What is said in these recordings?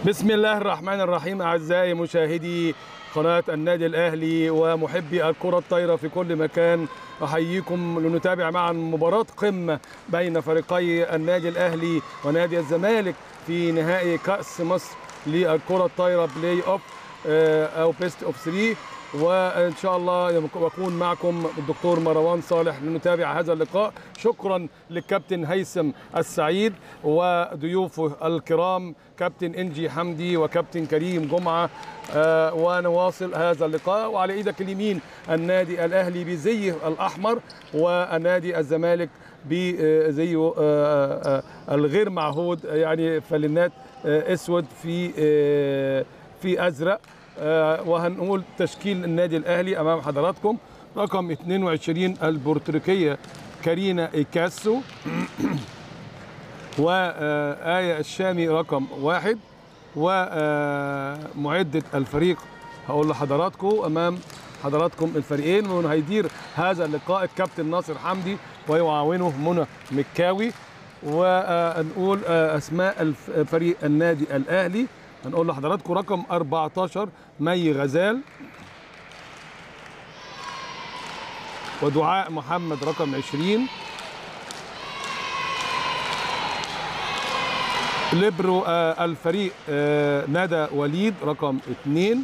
بسم الله الرحمن الرحيم أعزائي مشاهدي قناة النادي الأهلي ومحبي الكرة الطايرة في كل مكان أحييكم لنتابع معا مباراة قمة بين فريقي النادي الأهلي ونادي الزمالك في نهائي كأس مصر للكرة الطايرة بلاي أوف أو بيست أوف 3 وان شاء الله يكون معكم الدكتور مروان صالح لنتابع هذا اللقاء شكرا للكابتن هيثم السعيد وضيوفه الكرام كابتن انجي حمدي وكابتن كريم جمعه آه ونواصل هذا اللقاء وعلى ايدك اليمين النادي الاهلي بزيه الاحمر والنادي الزمالك بزيه آه آه الغير معهود يعني فلنات اسود في في ازرق وهنقول تشكيل النادي الاهلي امام حضراتكم رقم 22 البرتريكيه كارينا إيكاسو وآية الشامي رقم واحد ومعدة الفريق هقول لحضراتكم أمام حضراتكم الفريقين وهيدير هذا اللقاء الكابتن ناصر حمدي ويعاونه منى مكاوي ونقول أسماء فريق النادي الأهلي هنقول لحضراتكم رقم 14 مي غزال ودعاء محمد رقم 20 ليبرو آه الفريق آه ندى وليد رقم 2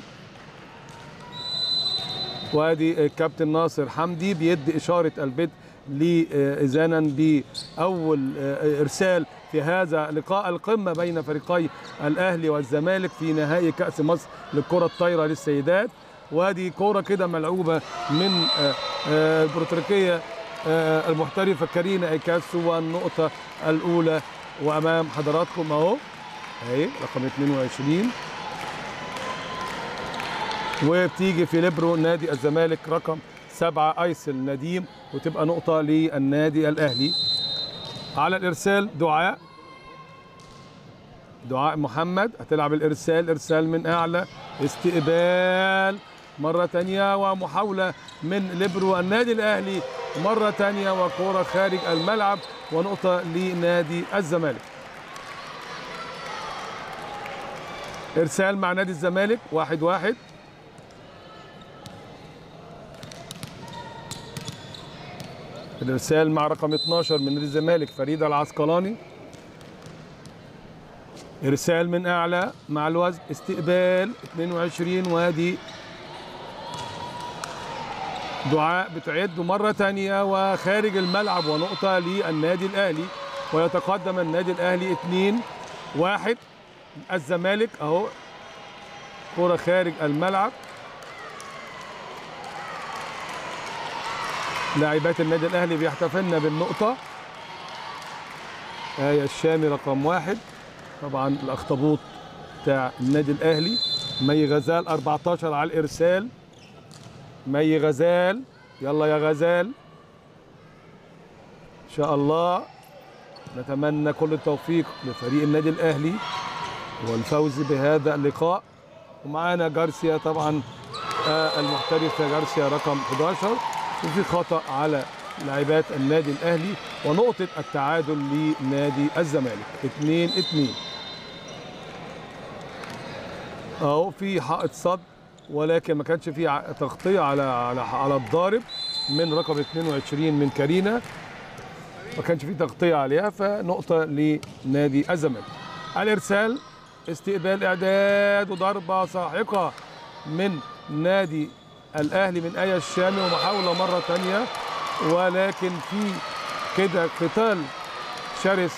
وادي الكابتن ناصر حمدي بيدي اشاره البدء لإذانا بأول إرسال في هذا لقاء القمة بين فريقي الأهلي والزمالك في نهائي كأس مصر للكرة الطايرة للسيدات وادي كورة كده ملعوبة من البروتريكية المحترفة كارينا إيكاسو والنقطة الأولى وأمام حضراتكم أهو أهي رقم 22 وبتيجي في ليبرو نادي الزمالك رقم سبعة أيسل نديم وتبقى نقطة للنادي الأهلي على الإرسال دعاء دعاء محمد هتلعب الإرسال إرسال من أعلى استقبال مرة تانية ومحاولة من ليبرو النادي الأهلي مرة تانية وكرة خارج الملعب ونقطة لنادي الزمالك إرسال مع نادي الزمالك واحد واحد الارسال مع رقم 12 من نادي الزمالك فريده العسقلاني ارسال من اعلى مع الوزن استقبال 22 وادي دعاء بتعد مره ثانيه وخارج الملعب ونقطه للنادي الاهلي ويتقدم النادي الاهلي 2 1 الزمالك اهو كره خارج الملعب لاعبات النادي الاهلي بيحتفلن بالنقطه آية الشامي رقم واحد طبعا الاخطبوط بتاع النادي الاهلي مي غزال 14 على الارسال مي غزال يلا يا غزال ان شاء الله نتمنى كل التوفيق لفريق النادي الاهلي والفوز بهذا اللقاء ومعانا جارسيا طبعا آه المحترفه جارسيا رقم 11 وفي خطا على لاعبات النادي الاهلي ونقطه التعادل لنادي الزمالك 2 2 اهو في حائط صد ولكن ما كانش في تغطيه على على على الضارب من رقم 22 من كارينا ما كانش في تغطيه عليها فنقطه لنادي الزمالك الارسال استقبال اعداد وضربه ساحقه من نادي الاهلي من ايه الشامي ومحاوله مره ثانيه ولكن في كده قتال شرس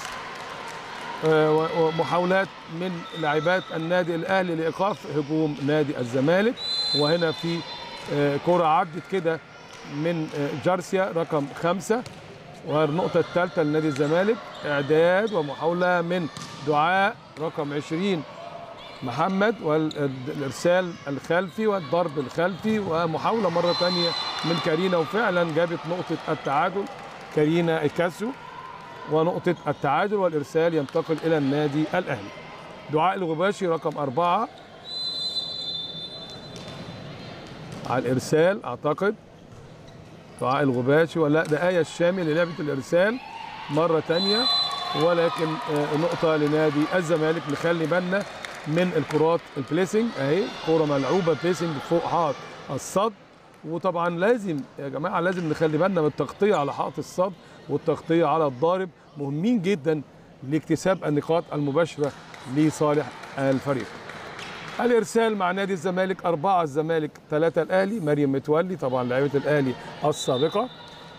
ومحاولات من لاعبات النادي الاهلي لايقاف هجوم نادي الزمالك وهنا في كره عدت كده من جارسيا رقم خمسة والنقطة الثالثة لنادي الزمالك إعداد ومحاولة من دعاء رقم 20 محمد والارسال الخلفي والضرب الخلفي ومحاوله مره ثانيه من كارينا وفعلا جابت نقطه التعادل كارينا إيكاسو ونقطه التعادل والارسال ينتقل الى النادي الاهلي دعاء الغباشي رقم أربعة على الارسال اعتقد دعاء الغباشي ولا ده آية الشامي اللي لعبت الارسال مره ثانيه ولكن نقطه لنادي الزمالك نخلي بالنا من الكرات البليسنج اهي كوره ملعوبه بليسنج فوق حائط الصد وطبعا لازم يا جماعه لازم نخلي بالنا من التغطيه على حائط الصد والتغطيه على الضارب مهمين جدا لاكتساب النقاط المباشره لصالح الفريق. الارسال مع نادي الزمالك أربعة الزمالك ثلاثة الاهلي مريم متولي طبعا لاعيبه الاهلي السابقه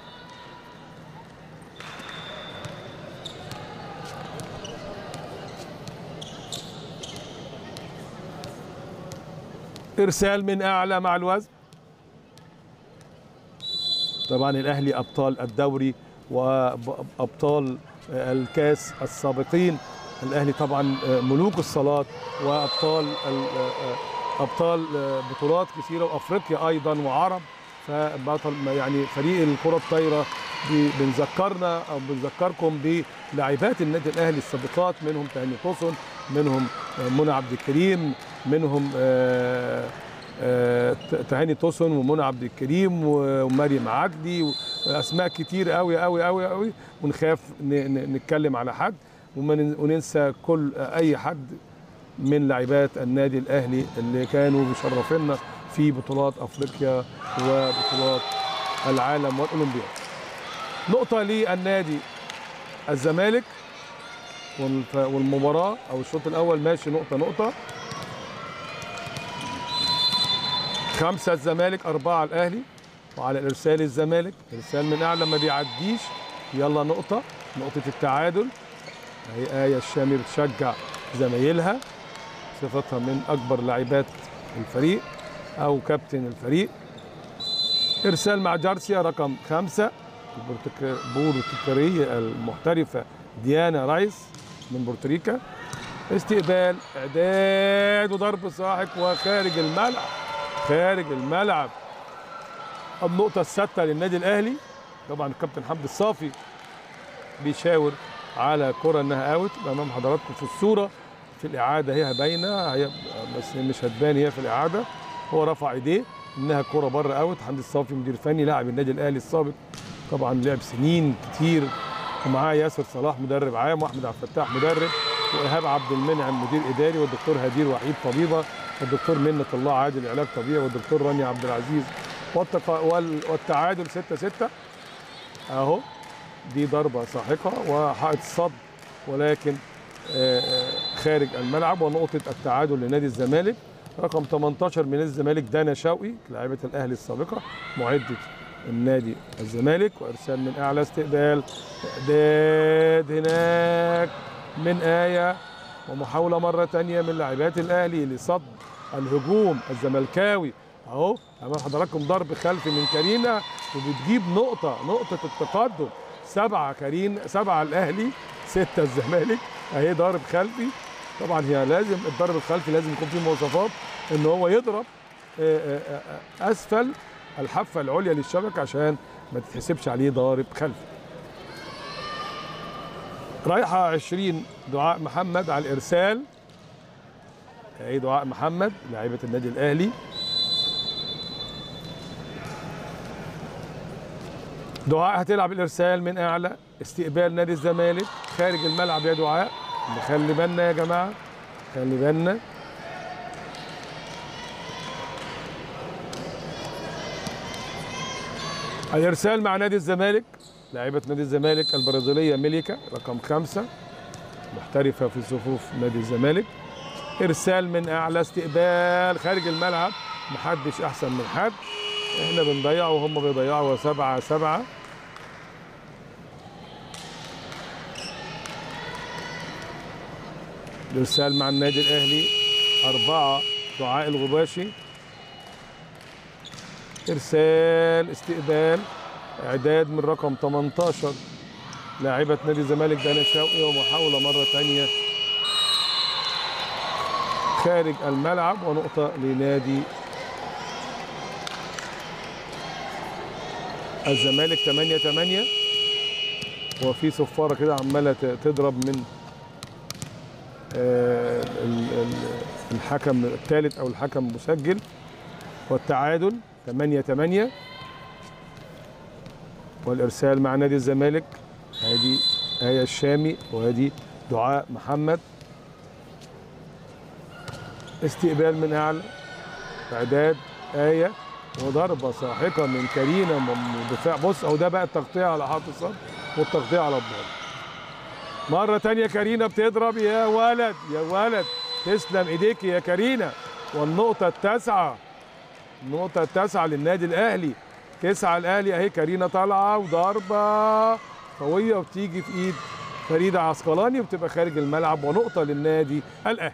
ارسال من اعلى مع الوزن طبعا الاهلي ابطال الدوري وابطال الكاس السابقين الاهلي طبعا ملوك الصالات وابطال ابطال بطولات كثيره وافريقيا ايضا وعرب فبطل يعني فريق الكره الطايره بنذكرنا او بنذكركم بلاعبات النادي الاهلي السابقات منهم تهاني توسن منهم منى عبد الكريم منهم تهاني توسن ومنى عبد الكريم ومريم عدلي اسماء كتير قوي قوي قوي قوي ونخاف نتكلم على حد وننسى كل اي حد من لاعبات النادي الاهلي اللي كانوا بيشرفونا في بطولات افريقيا وبطولات العالم والاولمبياد. نقطة للنادي الزمالك والمباراة أو الشوط الأول ماشي نقطة نقطة. خمسة الزمالك أربعة الأهلي وعلى الإرسال الزمالك إرسال من أعلى ما بيعديش يلا نقطة نقطة التعادل هي آية الشامي بتشجع زمايلها صفتها من أكبر لاعبات الفريق أو كابتن الفريق إرسال مع جارسيا رقم خمسة البورتوكارية المحترفة ديانا رايس من بورتوريكا استقبال إعداد وضرب ساحق وخارج الملعب خارج الملعب النقطة السادسة للنادي الأهلي طبعا الكابتن حمد الصافي بيشاور على كرة انها اوت امام حضراتكم في الصورة في الإعادة هي باينة هي بس مش هتبان هي في الإعادة هو رفع ايديه انها كرة بره اوت حمد الصافي مدير فني لاعب النادي الأهلي السابق طبعا لعب سنين كتير ومعاه ياسر صلاح مدرب عام واحمد عبد الفتاح مدرب وايهاب عبد المنعم مدير اداري والدكتور هدير وحيد طبيبه والدكتور منة الله عادل علاج طبيعي والدكتور رانيا عبد العزيز والتعادل 6 6 اهو دي ضربه ساحقه وحائط الصد ولكن خارج الملعب ونقطه التعادل لنادي الزمالك رقم 18 من الزمالك دانا شوقي لاعبه الاهلي السابقه معده النادي الزمالك وارسال من اعلى استقبال اعداد هناك من ايه ومحاوله مره ثانيه من لاعبات الاهلي لصد الهجوم الزملكاوي اهو امام حضراتكم ضرب خلفي من كارينا وبتجيب نقطه نقطه التقدم سبعه كارين سبعه الاهلي سته الزمالك اهي ضارب خلفي طبعا هي لازم الضرب الخلفي لازم يكون فيه مواصفات ان هو يضرب اسفل الحافه العليا للشبكه عشان ما تتحسبش عليه ضارب خلفي رايحه 20 دعاء محمد على الارسال اهي دعاء محمد لاعيبه النادي الاهلي دعاء هتلعب الارسال من اعلى استقبال نادي الزمالك خارج الملعب يا دعاء نخلي بالنا يا جماعه خلي بالنا الارسال مع نادي الزمالك لاعبة نادي الزمالك البرازيلية ميليكا رقم خمسة محترفة في صفوف نادي الزمالك إرسال من أعلى استقبال خارج الملعب محدش أحسن من حد إحنا بنضيع وهم بيضيعوا سبعة سبعة الإرسال مع النادي الأهلي أربعة دعاء الغباشي إرسال استقبال اعداد من رقم 18 لاعبة نادي الزمالك دانا شوقي ومحاولة مرة ثانية خارج الملعب ونقطة لنادي الزمالك 8 8 وفي صفارة كده عمالة تضرب من الحكم الثالث او الحكم المسجل والتعادل 8 8 والارسال مع نادي الزمالك هذه آية الشامي وهذه دعاء محمد استقبال من اعلى اعداد ايه وضربه ساحقه من كريمه من دفاع بص او ده بقى التغطيه على حائط الصد والتغطيه على الضرب مره تانية كارينا بتضرب يا ولد يا ولد تسلم ايديك يا كارينا والنقطه التاسعه النقطه التاسعه للنادي الاهلي تسعه الاهلي اهي كارينا طالعه وضربه قويه وبتيجي في ايد فريده عسقلاني وبتبقى خارج الملعب ونقطه للنادي الاهلي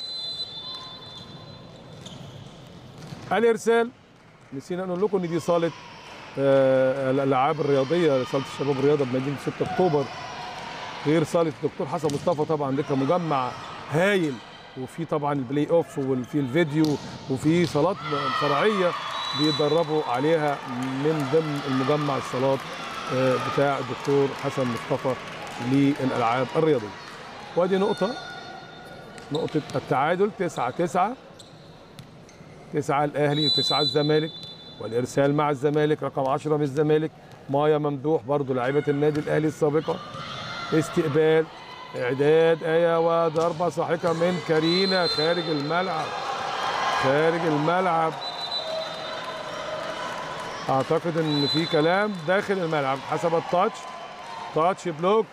الارسال نسينا نقول لكم ان دي صاله آه، الالعاب الرياضيه صاله الشباب الرياضه بمدينه 6 اكتوبر غير صاله الدكتور حسن مصطفى طبعا ده كان مجمع هايل وفي طبعا البلاي اوف وفي الفيديو وفي صالات فرعيه بيتدربوا عليها من ضمن المجمع الصالات آه، بتاع الدكتور حسن مصطفى للالعاب الرياضيه وادي نقطه نقطه التعادل 9 9 تسعة الأهلي وتسعة الزمالك والإرسال مع الزمالك رقم 10 من الزمالك مايا ممدوح برضو لاعبة النادي الأهلي السابقة استقبال إعداد آية وضربة ساحقة من كارينا خارج الملعب خارج الملعب أعتقد إن في كلام داخل الملعب حسب التاتش تاتش بلوك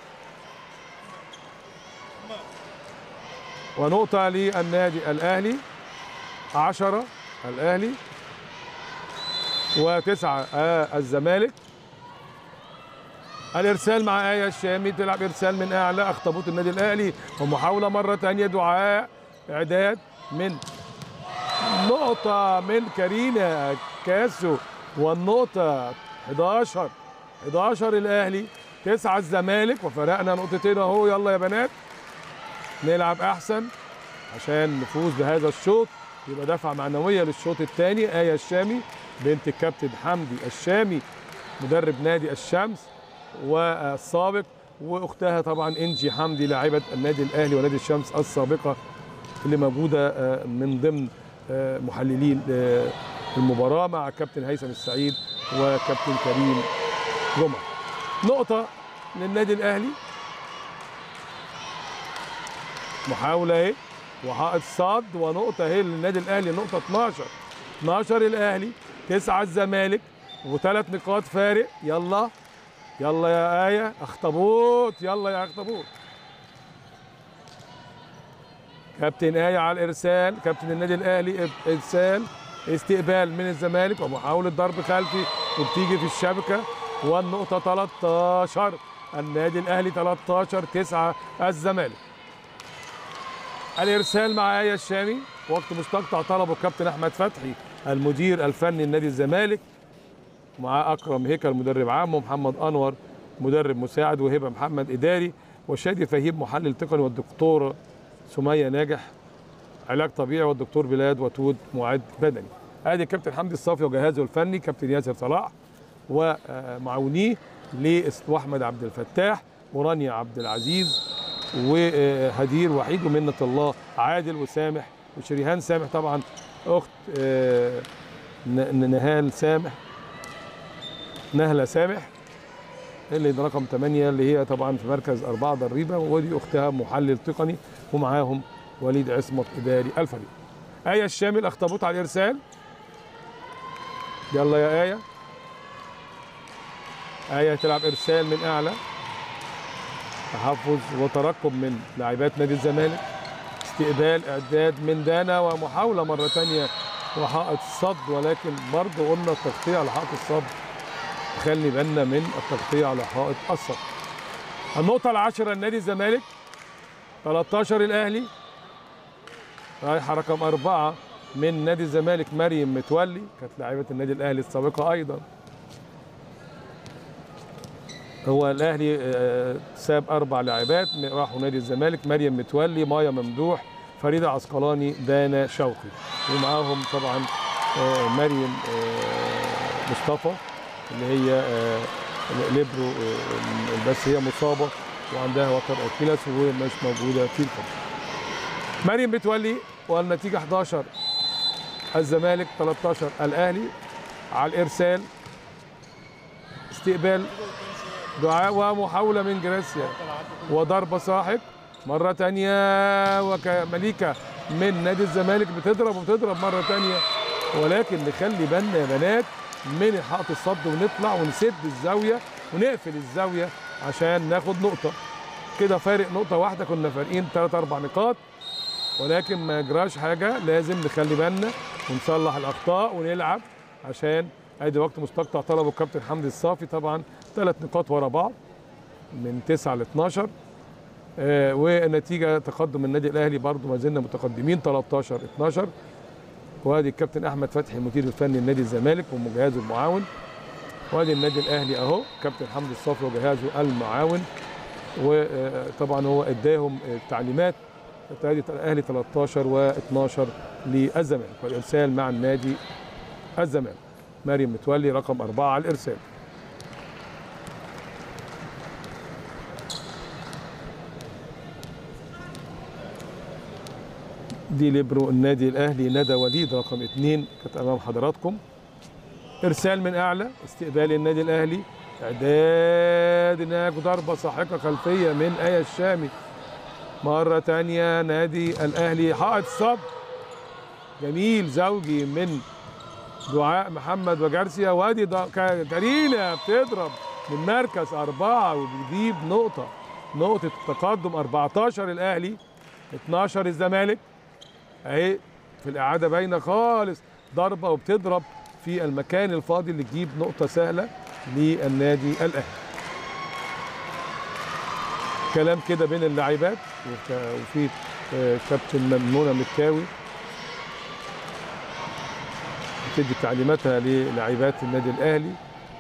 ونقطة للنادي الأهلي عشرة الأهلي وتسعة آه الزمالك الإرسال مع آية الشامي تلعب إرسال من أعلى أخطبوط النادي الأهلي ومحاولة مرة تانية دعاء إعداد من نقطة من كارينا كاسو والنقطة 11 11 الأهلي تسعة الزمالك وفرقنا نقطتين أهو يلا يا بنات نلعب أحسن عشان نفوز بهذا الشوط يبقى دفعة معنوية للشوط الثاني آية الشامي بنت الكابتن حمدي الشامي مدرب نادي الشمس والسابق واختها طبعا انجي حمدي لاعبة النادي الاهلي ونادي الشمس السابقة اللي موجودة آه، من ضمن آه، محللين آه، المباراة مع كابتن هيثم السعيد وكابتن كريم جمعة نقطة للنادي الاهلي محاولة اهي وحائط صد ونقطة اهي للنادي الاهلي نقطة 12 12 الاهلي 9 الزمالك وثلاث نقاط فارق يلا يلا يا آية اخطبوط يلا يا اخطبوط كابتن آية على الإرسال كابتن النادي الأهلي إرسال استقبال من الزمالك ومحاولة ضرب خلفي وبتيجي في الشبكة والنقطة 13 النادي الأهلي 13 9 الزمالك الإرسال مع آية الشامي وقت مستقطع طلبه الكابتن أحمد فتحي المدير الفني لنادي الزمالك مع اكرم هيكل مدرب عام ومحمد انور مدرب مساعد وهبه محمد اداري وشادي فهيم محلل تقني والدكتوره سميه ناجح علاج طبيعي والدكتور بلاد وتود معد بدني ادي الكابتن حمدي الصافي وجهازه الفني كابتن ياسر صلاح ومعاونيه واحمد عبد الفتاح ورانيا عبد العزيز وهدير وحيد ومنة الله عادل وسامح وشريهان سامح طبعا اخت آه، ن- نهال سامح نهلة سامح اللي ده رقم 8 اللي هي طبعا في مركز أربعة ضريبة ودي أختها محلل تقني ومعاهم وليد عصمت إداري الفريق آية الشامل أخطبوط على الإرسال يلا يا آية آية تلعب إرسال من أعلى تحفظ وترقب من لاعبات نادي الزمالك استقبال إعداد من دانا ومحاولة مرة تانية وحائط صد ولكن برضه قلنا التغطية على حائط الصد خلي بالنا من التغطية على حائط الصد النقطة العاشرة النادي الزمالك 13 الأهلي رايحة رقم أربعة من نادي الزمالك مريم متولي كانت لاعبة النادي الأهلي السابقة أيضا هو الأهلي آه، ساب أربع لاعبات راحوا نادي الزمالك مريم متولي مايا ممدوح فريدة عسقلاني دانا شوقي ومعاهم طبعا آه، مريم آه، مصطفى اللي هي آه، ليبرو آه، بس هي مصابه وعندها وتر اكيلس ومش موجوده في الفريق. مريم بتولي والنتيجه 11 الزمالك 13 الاهلي على الارسال استقبال دعاء ومحاوله من جراسيا وضربه صاحب مره ثانيه ومليكه من نادي الزمالك بتضرب وبتضرب مره تانية ولكن نخلي بالنا يا بنات من حائط الصد ونطلع ونسد الزاويه ونقفل الزاويه عشان ناخد نقطه كده فارق نقطه واحده كنا فارقين 3 4 نقاط ولكن ما يجراش حاجه لازم نخلي بالنا ونصلح الاخطاء ونلعب عشان ادي وقت مستقطع طلبه الكابتن حمدي الصافي طبعا ثلاث نقاط ورا بعض من 9 ل 12 آه والنتيجه تقدم النادي الاهلي برضو ما زلنا متقدمين 13 12 وادي الكابتن احمد فتحي المدير الفني لنادي الزمالك ومجهزه المعاون وادي النادي الاهلي اهو كابتن حمدي الصافي وجهازه المعاون وطبعا هو اداهم التعليمات ادي الاهلي 13 و12 للزمالك والارسال مع النادي الزمالك مريم متولي رقم أربعة على الإرسال دي ليبرو النادي الأهلي ندى وليد رقم اثنين كانت أمام حضراتكم إرسال من أعلى استقبال النادي الأهلي إعداد هناك ضربة ساحقة خلفية من آية الشامي مرة تانية نادي الأهلي حائط صد جميل زوجي من دعاء محمد وجارسيا وادي كارينا بتضرب من مركز أربعة وبتجيب نقطة نقطة التقدم 14 الأهلي 12 الزمالك أهي في الإعادة باينة خالص ضربة وبتضرب في المكان الفاضي اللي تجيب نقطة سهلة للنادي الأهلي كلام كده بين اللاعبات وفي كابتن ممنونة مكاوي تدي تعليماتها للاعبات النادي الاهلي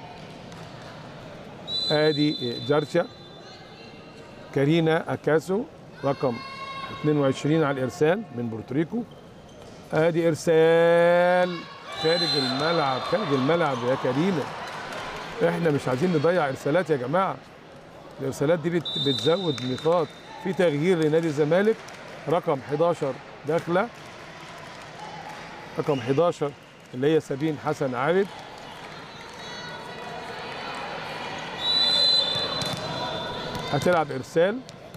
ادي جارشا كارينا اكاسو رقم 22 على الارسال من بورتوريكو ادي ارسال خارج الملعب خارج الملعب يا كارينا احنا مش عايزين نضيع ارسالات يا جماعه الارسالات دي بتزود نقاط في تغيير لنادي الزمالك رقم 11 داخله رقم 11 اللي هي سابين حسن عابد هتلعب ارسال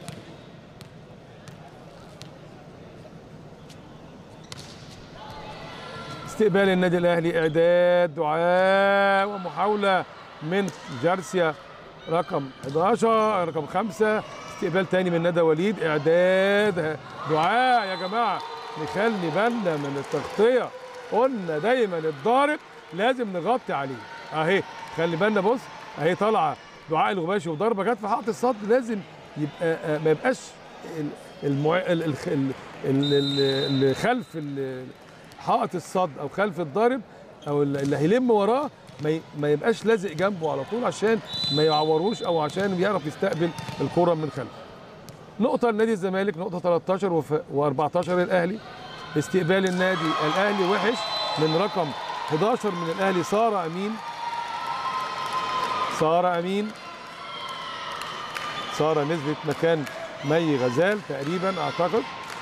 استقبال النادي الاهلي اعداد دعاء ومحاوله من جارسيا رقم 11 رقم 5 استقبال تاني من ندى وليد اعداد دعاء يا جماعه نخلي بالنا من التغطيه قلنا دايما الضارب لازم نغطي عليه اهي خلي بالنا بص اهي طالعه دعاء الغباشي وضربه جت في حائط الصد لازم يبقى ما يبقاش المع... اللي خلف حائط الصد او خلف الضارب او اللي هيلم وراه ما ما يبقاش لازق جنبه على طول عشان ما يعوروش او عشان يعرف يستقبل الكره من خلف نقطه لنادي الزمالك نقطه 13 وف... و14 الاهلي استقبال النادي الاهلي وحش من رقم 11 من الاهلي ساره امين ساره امين ساره نزلت مكان مي غزال تقريبا اعتقد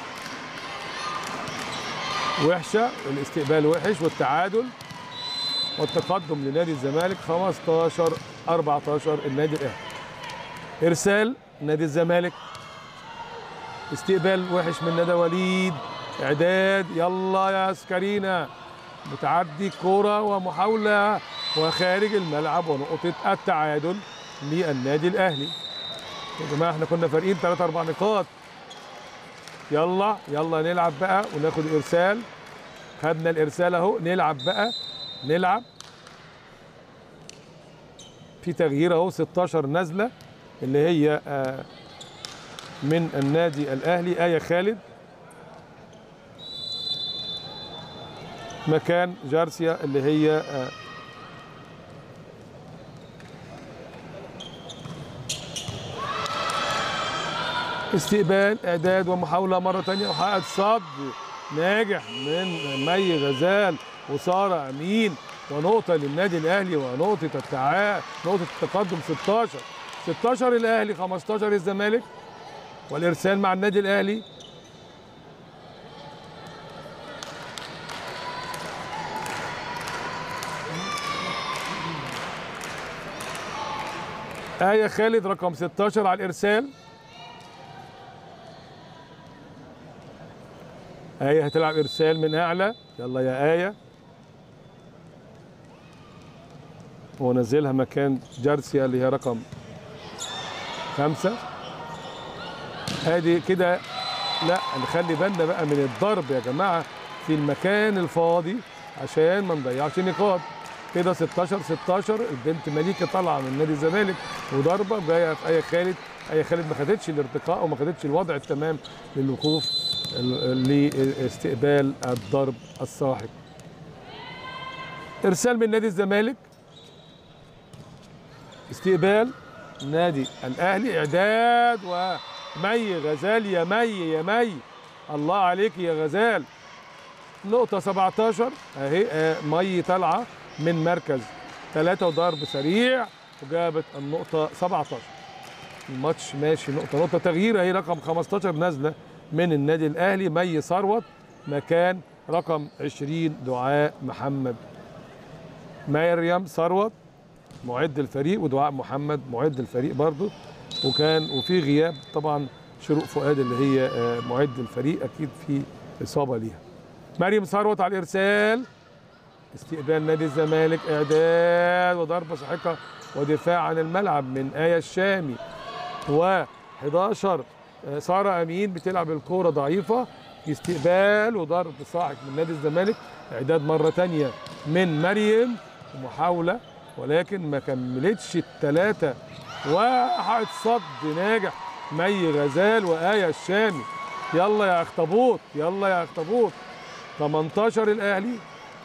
وحشه الاستقبال وحش والتعادل والتقدم لنادي الزمالك 15 14 النادي الاهلي ارسال نادي الزمالك استقبال وحش من ندى وليد اعداد يلا يا سكرينا متعدي كرة ومحاولة وخارج الملعب ونقطة التعادل للنادي الأهلي يا جماعة احنا كنا فارقين 3 4 نقاط يلا يلا نلعب بقى وناخد إرسال خدنا الإرسال أهو نلعب بقى نلعب في تغيير أهو 16 نزلة اللي هي من النادي الأهلي آية خالد مكان جارسيا اللي هي استقبال اعداد ومحاوله مره ثانيه وحقق صد ناجح من مي غزال وساره امين ونقطه للنادي الاهلي ونقطه التعا نقطه التقدم 16 16 الاهلي 15 الزمالك والارسال مع النادي الاهلي آية خالد رقم 16 على الإرسال آية هتلعب إرسال من أعلى يلا يا آية ونزلها مكان جارسيا اللي هي رقم خمسة ادي كده لا نخلي بالنا بقى من الضرب يا جماعة في المكان الفاضي عشان ما نضيعش نقاط كده 16 16 البنت مليكة طالعة من نادي الزمالك وضربة جاية في آية خالد آية خالد ما خدتش الارتقاء وما خدتش الوضع التمام للوقوف ال- لاستقبال الضرب الساحق ارسال من نادي الزمالك استقبال نادي الاهلي اعداد ومي غزال يا مي يا مي الله عليك يا غزال نقطة 17 اهي آه، مي طالعة من مركز ثلاثة وضرب سريع وجابت النقطة 17 الماتش ماشي نقطة نقطة تغيير اهي رقم 15 نازلة من النادي الاهلي مي ثروت مكان رقم 20 دعاء محمد مريم ثروت معد الفريق ودعاء محمد معد الفريق برضه وكان وفي غياب طبعا شروق فؤاد اللي هي آه، معد الفريق اكيد في اصابه ليها مريم ثروت على الارسال استقبال نادي الزمالك اعداد وضربه ساحقه ودفاع عن الملعب من ايه الشامي و11 ساره امين بتلعب الكوره ضعيفه استقبال وضرب صاعق من نادي الزمالك اعداد مره تانية من مريم محاوله ولكن ما كملتش الثلاثه واحد صد ناجح مي غزال وايه الشامي يلا يا اخطبوط يلا يا اخطبوط 18 الاهلي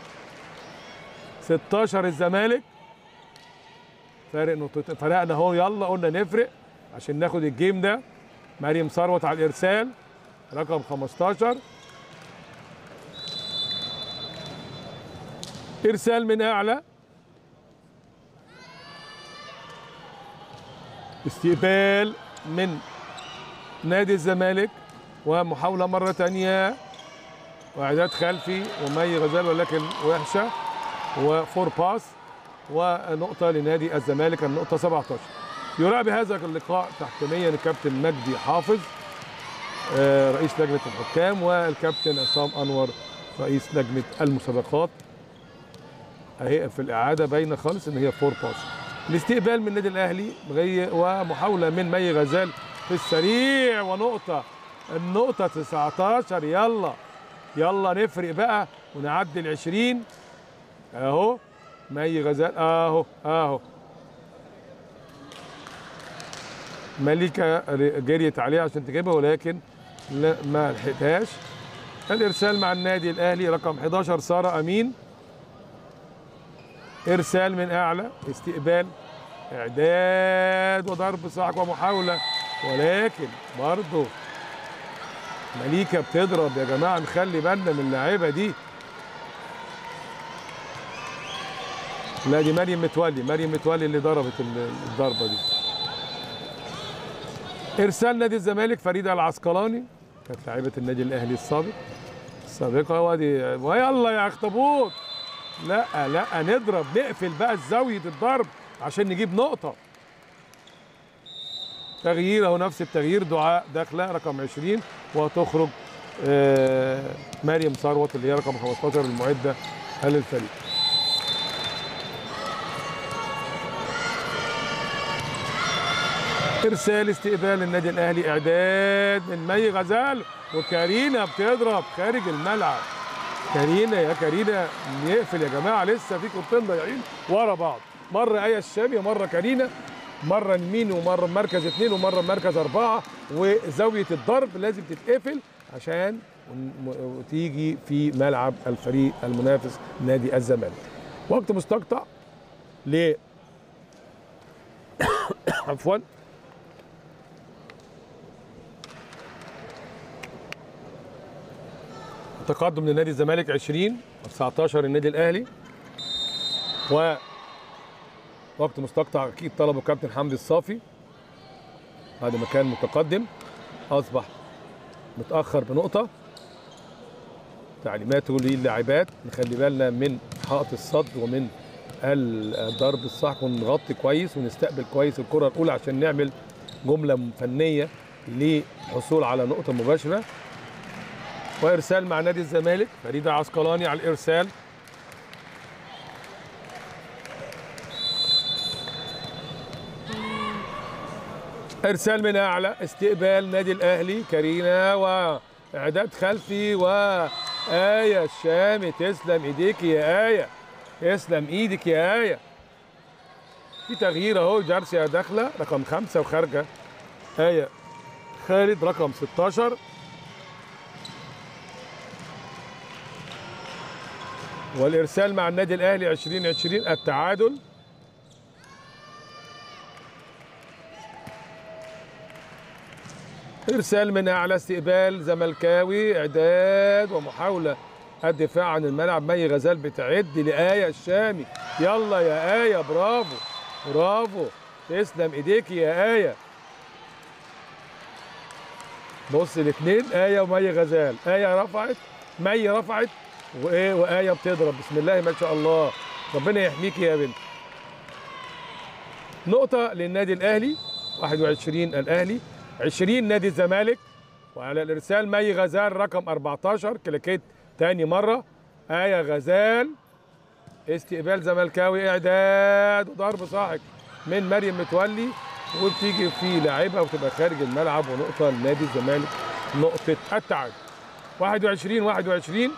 16 الزمالك فارق نقطتين فرقنا اهو يلا قلنا نفرق عشان ناخد الجيم ده مريم ثروت على الارسال رقم 15 ارسال من اعلى استقبال من نادي الزمالك ومحاولة مرة تانية وإعداد خلفي ومي غزال ولكن وحشة وفور باس ونقطة لنادي الزمالك النقطة 17 يراقب هذا اللقاء تحكيميا الكابتن مجدي حافظ آه، رئيس لجنة الحكام والكابتن عصام أنور رئيس لجنة المسابقات اهي في الإعادة باينة خالص إن هي فور باس الاستقبال من النادي الأهلي غي- ومحاولة من مي غزال في السريع ونقطة النقطة 19 يلا يلا نفرق بقى ونعدي ال 20 اهو مي غزال اهو اهو ملكة جريت عليها عشان تجيبها ولكن لا ما لحقتهاش الارسال مع النادي الاهلي رقم 11 ساره امين ارسال من اعلى استقبال اعداد وضرب صاعق ومحاوله ولكن برضه مليكه بتضرب يا جماعه نخلي بالنا من اللاعيبه دي لا دي مريم متولي مريم متولي اللي ضربت ال- الضربه دي ارسال نادي الزمالك فريده العسقلاني كانت لاعيبه النادي الاهلي السابق السابقه وادي ويلا يا اخطبوط لا لا نضرب نقفل بقى زاويه الضرب عشان نجيب نقطه تغيير اهو نفس التغيير دعاء داخله رقم 20 وتخرج آه، مريم ثروت اللي هي رقم 15 المعده للفريق ارسال استقبال النادي الاهلي اعداد من مي غزال وكارينا بتضرب خارج الملعب كارينا يا كارينا نقفل يا جماعه لسه في كورتين ضايعين ورا بعض مره ايه الشامي ومره كارينا مره يمين ومره مركز اثنين ومره مركز اربعه وزاويه الضرب لازم تتقفل عشان ون- تيجي في ملعب الفريق المنافس نادي الزمالك وقت مستقطع ل عفوا تقدم لنادي الزمالك 20 19 النادي الاهلي و وقت مستقطع اكيد طلبه كابتن حمدي الصافي بعد ما كان متقدم اصبح متاخر بنقطه تعليماته للاعبات نخلي بالنا من حائط الصد ومن الضرب الصح ونغطي كويس ونستقبل كويس الكره الاولى عشان نعمل جمله فنيه للحصول على نقطه مباشره وارسال مع نادي الزمالك فريده عسقلاني على الارسال ارسال من اعلى استقبال نادي الاهلي كارينا واعداد خلفي وآية الشامي تسلم ايديك يا آية تسلم ايدك يا آية في تغيير اهو جارسيا داخله رقم خمسة وخارجه آية خالد رقم 16 والارسال مع النادي الاهلي 2020 التعادل ارسال من اعلى استقبال زملكاوي اعداد ومحاوله الدفاع عن الملعب مي غزال بتعد لآية الشامي يلا يا آية برافو برافو تسلم ايديك يا آية بص الاثنين آية ومي غزال آية رفعت مي رفعت وايه وآية بتضرب بسم الله ما شاء الله ربنا يحميك يا بنت نقطة للنادي الأهلي 21 الأهلي 20 نادي الزمالك وعلى الإرسال مي غزال رقم 14 كليكيت تاني مرة آية غزال استقبال زملكاوي إعداد وضرب صاعق من مريم متولي وبتيجي في لاعبها وتبقى خارج الملعب ونقطة لنادي الزمالك نقطة التعادل 21 21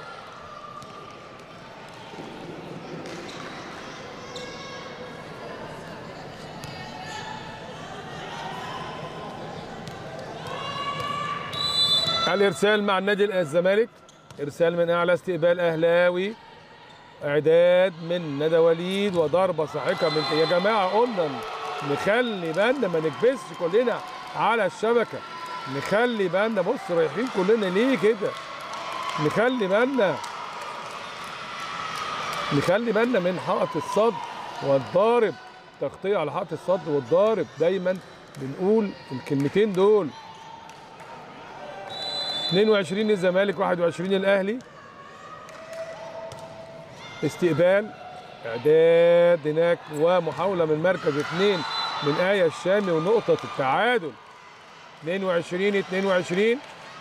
الارسال مع النادي الزمالك ارسال من اعلى استقبال اهلاوي اعداد من ندى وليد وضربه ساحقه من يا جماعه قلنا نخلي بالنا ما نكبسش كلنا على الشبكه نخلي بالنا بص رايحين كلنا ليه كده نخلي بالنا نخلي بالنا من حائط الصد والضارب تغطيه على حائط الصد والضارب دايما بنقول الكلمتين دول 22 الزمالك 21 الاهلي استقبال اعداد هناك ومحاوله من مركز اثنين من آية الشامي ونقطة التعادل 22 22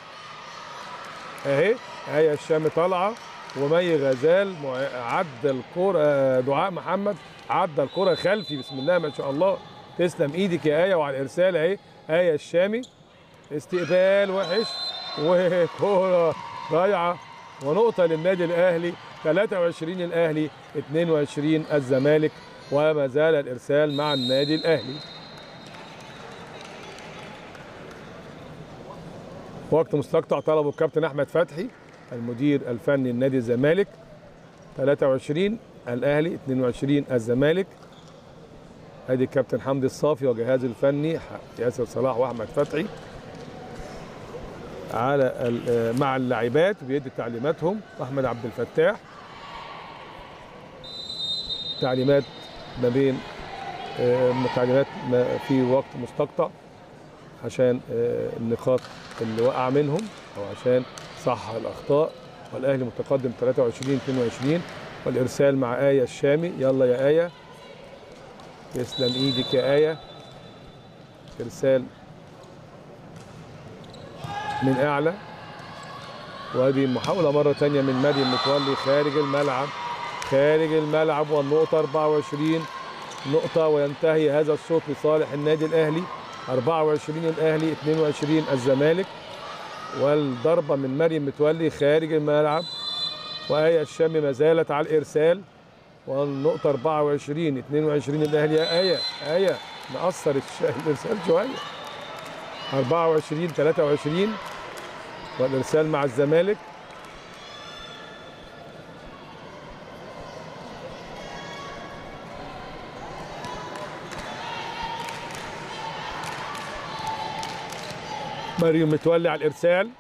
اهي آية الشامي طالعة ومي غزال عدى الكرة دعاء محمد عدى الكرة خلفي بسم الله ما شاء الله تسلم ايدك يا آية وعلى الارسال اهي آية الشامي استقبال وحش وكرة ضايعة ونقطة للنادي الأهلي 23 الأهلي 22 الزمالك وما زال الإرسال مع النادي الأهلي وقت مستقطع طلبه الكابتن أحمد فتحي المدير الفني لنادي الزمالك 23 الأهلي 22 الزمالك ادي الكابتن حمدي الصافي وجهازه الفني ياسر صلاح واحمد فتحي على مع اللاعبات بيدي تعليماتهم احمد عبد الفتاح تعليمات ما بين تعليمات في وقت مستقطع عشان النقاط اللي وقع منهم او عشان صح الاخطاء والاهلي متقدم 23 22 والارسال مع ايه الشامي يلا يا ايه تسلم ايدك يا ايه ارسال من اعلى وادي محاولة مرة تانية من مريم متولي خارج الملعب خارج الملعب والنقطة 24 نقطة وينتهي هذا الشوط لصالح النادي الأهلي 24 الأهلي 22 الزمالك والضربة من مريم متولي خارج الملعب وآية الشامي ما زالت على الإرسال والنقطة 24 22 الأهلي يا آية آية نقصر الإرسال شوية 24 23 والارسال مع الزمالك مريم متولي على الارسال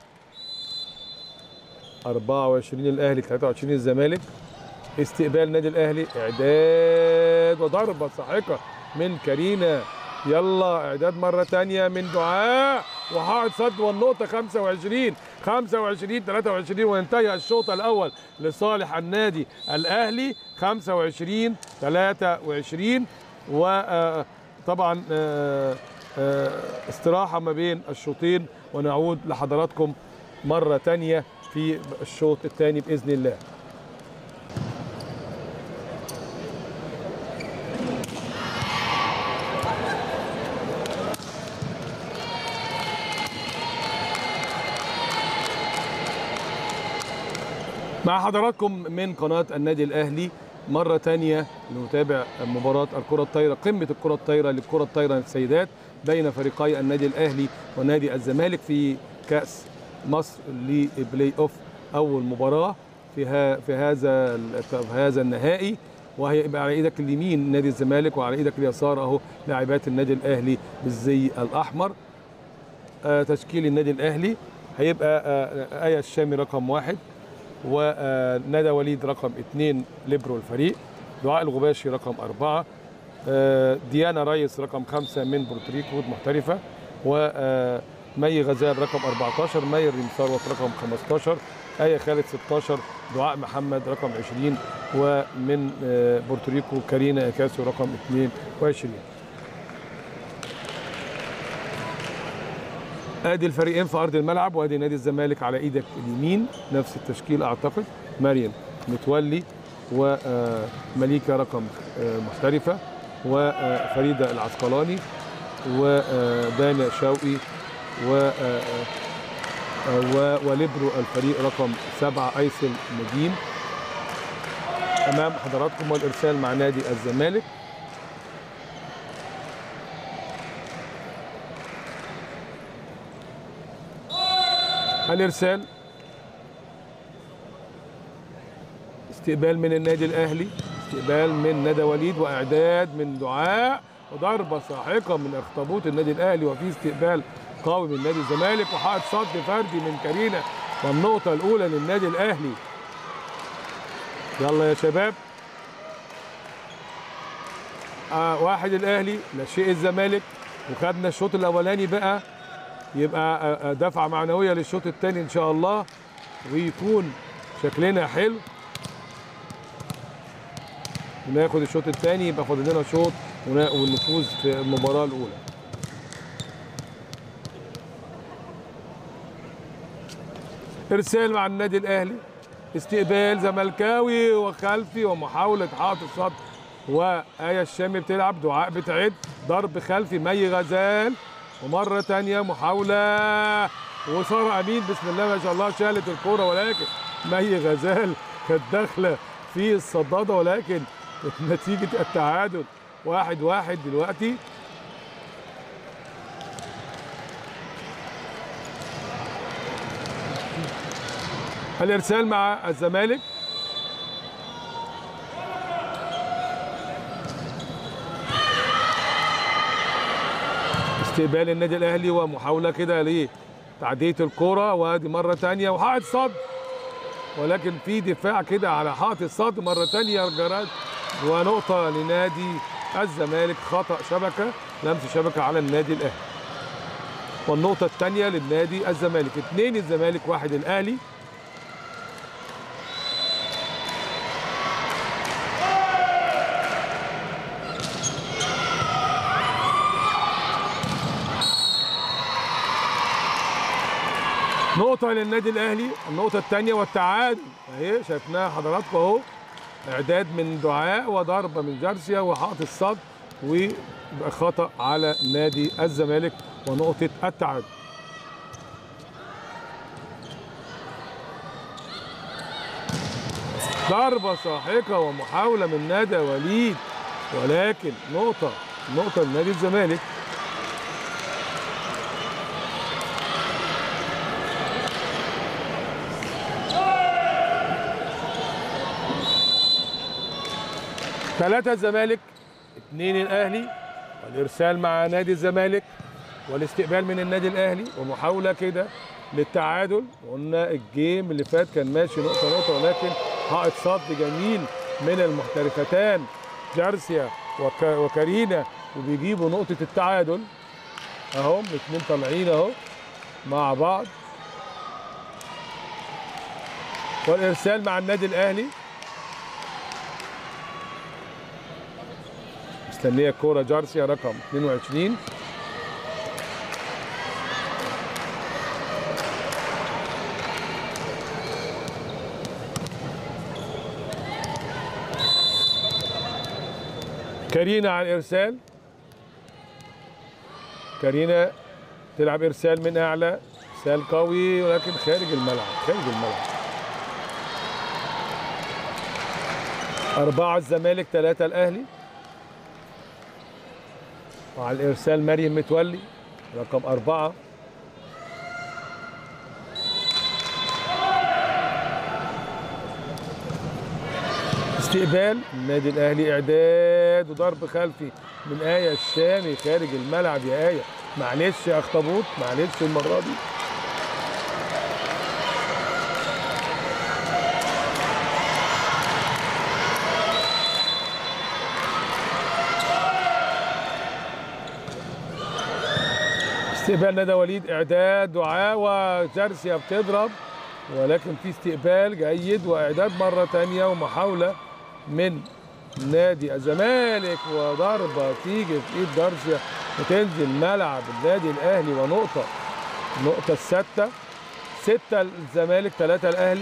24 الاهلي 23 الزمالك استقبال نادي الاهلي اعداد وضربه ساحقه من كارينا يلا اعداد مره ثانيه من دعاء وحائط صد والنقطه 25 25 23 وينتهي الشوط الاول لصالح النادي الاهلي 25 23 وطبعا استراحه ما بين الشوطين ونعود لحضراتكم مره تانية في الشوط الثاني باذن الله مع حضراتكم من قناة النادي الأهلي مرة تانية نتابع مباراة الكرة الطايرة قمة الكرة الطايرة للكرة الطايرة السيدات بين فريقي النادي الأهلي ونادي الزمالك في كأس مصر لبلاي أوف أول مباراة في ها في هذا ال- في هذا النهائي وهي يبقى على ايدك اليمين نادي الزمالك وعلى ايدك اليسار اهو لاعبات النادي الاهلي بالزي الاحمر آه، تشكيل النادي الاهلي هيبقى آه، آية الشامي رقم واحد وندى وليد رقم اثنين ليبرو الفريق دعاء الغباشي رقم أربعة آه، ديانا ريس رقم خمسة من بورتريكو محترفة ومي غزال رقم 14 مي الرمساروت رقم 15 آية خالد 16 دعاء محمد رقم 20 ومن آه، بورتريكو كارينا إكاسو رقم 22 ادي الفريقين في ارض الملعب وادي نادي الزمالك على ايدك اليمين نفس التشكيل اعتقد مريم متولي ومليكه رقم آه، محترفه وفريده العسقلاني ودانا شوقي و آه، آه، و- وليبرو الفريق رقم سبعة ايسل نديم امام حضراتكم والارسال مع نادي الزمالك الارسال استقبال من النادي الاهلي استقبال من ندى وليد واعداد من دعاء وضربه ساحقه من اخطبوط النادي الاهلي وفي استقبال قوي من نادي الزمالك وحائط صد فردي من كارينا والنقطه الاولى للنادي الاهلي يلا يا شباب آه واحد الاهلي لا شيء الزمالك وخدنا الشوط الاولاني بقى يبقى آه، آه، دفعه معنويه للشوط الثاني ان شاء الله ويكون شكلنا حلو وناخد الشوط الثاني يبقى فاضل لنا شوط ونا- ونفوز في المباراه الاولى ارسال مع النادي الاهلي استقبال زملكاوي وخلفي ومحاوله حائط الصد وآية الشامي بتلعب دعاء بتعد ضرب خلفي مي غزال ومرة تانية محاولة وسارة أمين بسم الله ما شاء الله شالت الكرة ولكن مي غزال كانت داخلة في الصدادة ولكن نتيجة التعادل واحد واحد دلوقتي الإرسال مع الزمالك استقبال النادي الاهلي ومحاوله كده لتعديه الكره وادي مره تانية وحائط صد ولكن في دفاع كده على حائط الصد مره تانية جراد ونقطه لنادي الزمالك خطا شبكه لمس شبكه على النادي الاهلي والنقطه الثانيه للنادي الزمالك اثنين الزمالك واحد الاهلي نقطة للنادي الأهلي النقطة الثانية والتعادل أهي شايفناها حضراتكم أهو إعداد من دعاء وضربة من جارسيا وحائط الصد ويبقى خطأ على نادي الزمالك ونقطة التعادل ضربة ساحقة ومحاولة من نادى وليد ولكن نقطة نقطة لنادي الزمالك ثلاثة الزمالك اثنين الأهلي والإرسال مع نادي الزمالك والاستقبال من النادي الأهلي ومحاولة كده للتعادل قلنا الجيم اللي فات كان ماشي نقطة نقطة ولكن حائط صد جميل من المحترفتان جارسيا وك... وكارينا وبيجيبوا نقطة التعادل اهو الاثنين طالعين اهو مع بعض والإرسال مع النادي الأهلي مستنيه الكوره جارسيا رقم 22 كارينا على الارسال كارينا تلعب ارسال من اعلى ارسال قوي ولكن خارج الملعب خارج الملعب أربعة الزمالك ثلاثة الأهلي وعلى الإرسال مريم متولي رقم أربعة استقبال النادي الأهلي إعداد وضرب خلفي من آية الشامي خارج الملعب يا آية معلش يا أخطبوط معلش المرة دي استقبال ندى وليد اعداد دعاء وجارسيا بتضرب ولكن في استقبال جيد واعداد مره ثانيه ومحاوله من نادي الزمالك وضربه تيجي في ايد جارسيا وتنزل ملعب النادي الاهلي ونقطه النقطه السادسه سته الزمالك ثلاثه الاهلي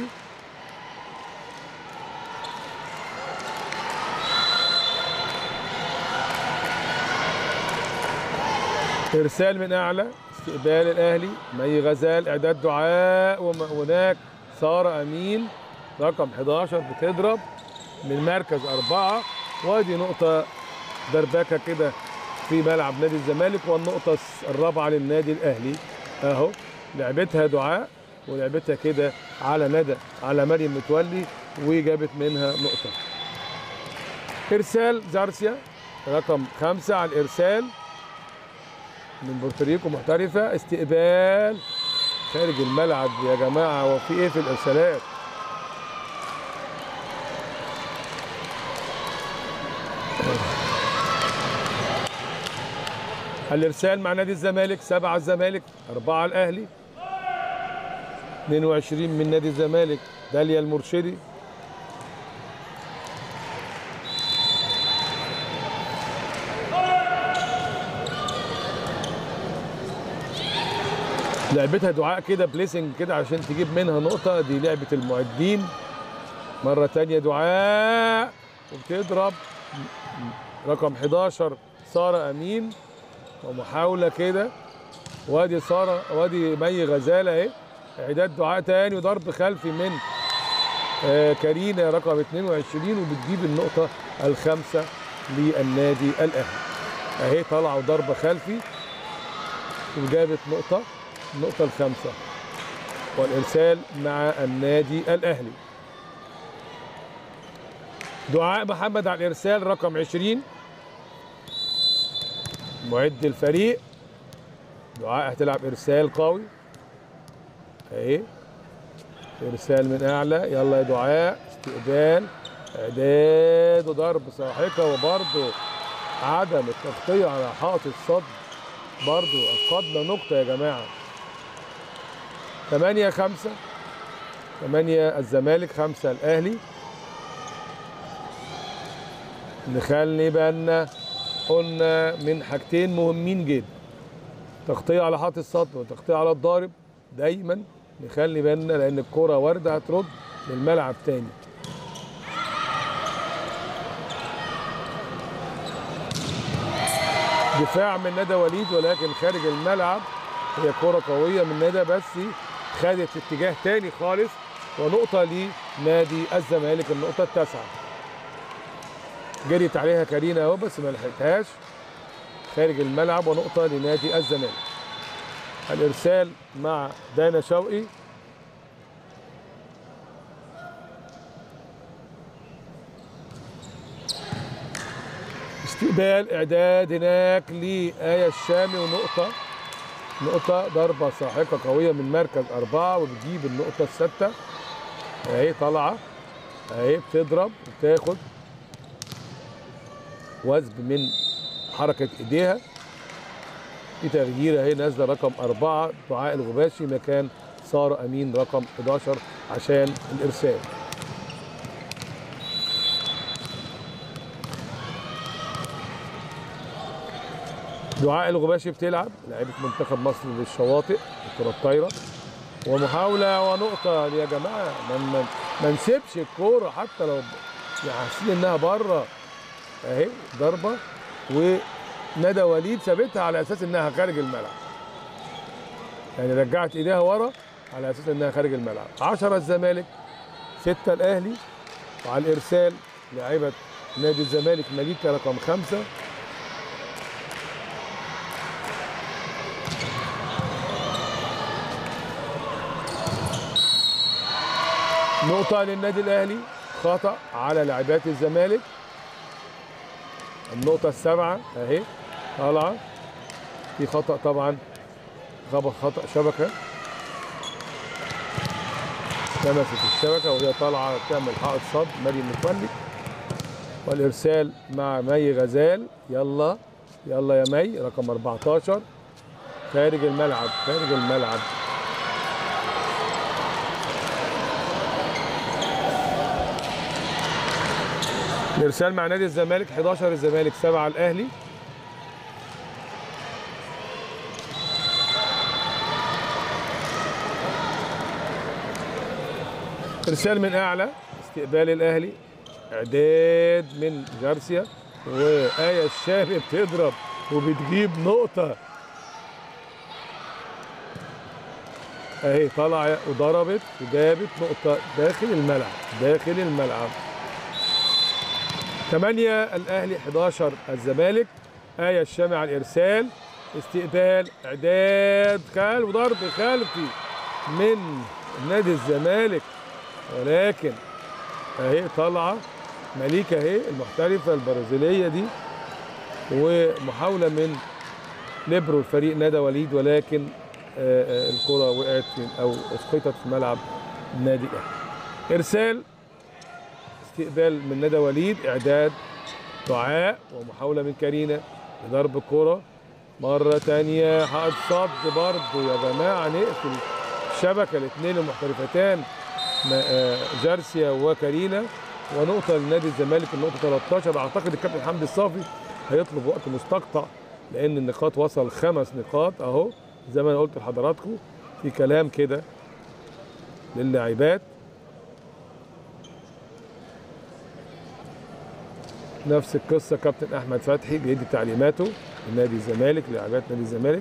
ارسال من اعلى استقبال الاهلي مي غزال اعداد دعاء وهناك ساره امين رقم 11 بتضرب من مركز اربعه وادي نقطه دربكه كده في ملعب نادي الزمالك والنقطه الرابعه للنادي الاهلي اهو لعبتها دعاء ولعبتها كده على ندى على مريم متولي وجابت منها نقطه ارسال زارسيا رقم خمسة على الارسال من بورتوريكو محترفة استقبال خارج الملعب يا جماعة هو في ايه في الارسالات الارسال مع نادي الزمالك سبعة الزمالك أربعة الأهلي 22 من نادي الزمالك داليا المرشدي لعبتها دعاء كده بليسنج كده عشان تجيب منها نقطة دي لعبة المعدين مرة تانية دعاء وبتضرب رقم 11 سارة أمين ومحاولة كده وادي سارة وادي مي غزالة اهي اعداد دعاء تاني وضرب خلفي من آه كارينا رقم 22 وبتجيب النقطة الخامسة للنادي الأهلي اهي طالعة وضربة خلفي وجابت نقطة النقطة الخامسة والإرسال مع النادي الأهلي دعاء محمد على الإرسال رقم 20 معد الفريق دعاء هتلعب إرسال قوي أهي إرسال من أعلى يلا يا دعاء استقبال إعداد وضرب ساحقة وبرضه عدم التغطية على حائط الصد برضه أفقدنا نقطة يا جماعة 8 5 8 الزمالك 5 الاهلي نخلي بالنا قلنا من حاجتين مهمين جدا تغطيه على حائط الصد وتغطيه على الضارب دايما نخلي بالنا لان الكره وارده هترد للملعب تاني دفاع من ندى وليد ولكن خارج الملعب هي كرة قوية من ندى بس خدت اتجاه تاني خالص ونقطة لنادي الزمالك النقطة التاسعة جريت عليها كارينا اهو بس ما لحقتهاش خارج الملعب ونقطة لنادي الزمالك الإرسال مع دانا شوقي استقبال إعداد هناك لآية الشامي ونقطة نقطة ضربة ساحقة قوية من مركز أربعة وبتجيب النقطة الستة أهي طالعة أهي بتضرب وبتاخد وثب من حركة إيديها في تغيير أهي نازلة رقم أربعة دعاء الغباشي مكان سارة أمين رقم 11 عشان الإرسال دعاء الغباشي بتلعب لعيبه منتخب مصر للشواطئ الكره الطايره ومحاوله ونقطه يا جماعه ما ما, ما نسيبش الكوره حتى لو يعني حاسين انها بره اهي ضربه وندى وليد سابتها على اساس انها خارج الملعب يعني رجعت ايديها ورا على اساس انها خارج الملعب 10 الزمالك 6 الاهلي وعلى الارسال لاعيبه نادي الزمالك مليكه رقم خمسة نقطة للنادي الأهلي خطأ على لاعبات الزمالك النقطة السابعة أهي طالعة في خطأ طبعا خبط خطأ شبكة لمست الشبكة وهي طالعة تعمل حائط صد مريم متولي والإرسال مع مي غزال يلا يلا يا مي رقم 14 خارج الملعب خارج الملعب الارسال مع نادي الزمالك 11 الزمالك 7 الاهلي ارسال من اعلى استقبال الاهلي اعداد من جارسيا وآية الشامي بتضرب وبتجيب نقطة اهي طالعة وضربت وجابت نقطة داخل الملعب داخل الملعب 8 الاهلي 11 الزمالك آية الشامي على الارسال استقبال اعداد خال وضرب خلفي من نادي الزمالك ولكن اهي طالعه مليكه اهي المحترفه البرازيليه دي ومحاوله من ليبرو الفريق ندى وليد ولكن آه، آه، الكره وقعت في او اسقطت في ملعب النادي الاهلي ارسال استقبال من ندى وليد اعداد دعاء ومحاوله من كارينا لضرب الكره مره تانية حائط صد برضه يا جماعه نقفل الشبكه الاثنين المحترفتان ما- آه، جارسيا وكارينا ونقطه لنادي الزمالك النقطه 13 اعتقد الكابتن حمدي الصافي هيطلب وقت مستقطع لان النقاط وصل خمس نقاط اهو زي ما انا قلت لحضراتكم في كلام كده للاعبات نفس القصه كابتن احمد فتحي بيدي تعليماته لنادي الزمالك لاعبات نادي الزمالك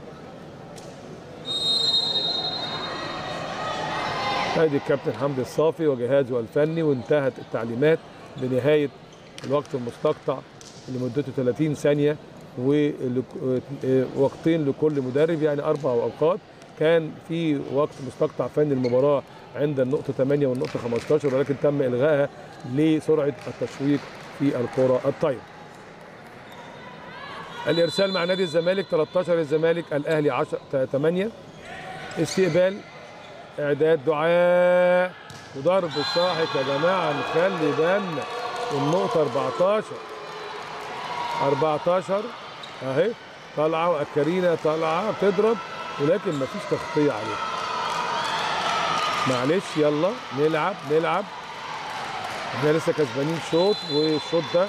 ادي الكابتن حمدي الصافي وجهازه الفني وانتهت التعليمات بنهايه الوقت المستقطع اللي مدته 30 ثانيه ووقتين لكل مدرب يعني اربع اوقات كان في وقت مستقطع فني المباراه عند النقطه 8 والنقطه 15 ولكن تم الغائها لسرعه التشويق في الكره الطايره. الارسال مع نادي الزمالك 13 الزمالك الاهلي 10 8 استقبال اعداد دعاء وضرب الصاحب يا جماعه نخلي بالنا النقطه 14 14 اهي طالعه واكرينا طالعه بتضرب ولكن مفيش تغطيه عليها معلش يلا نلعب نلعب احنا لسه كسبانين شوط والشوط ده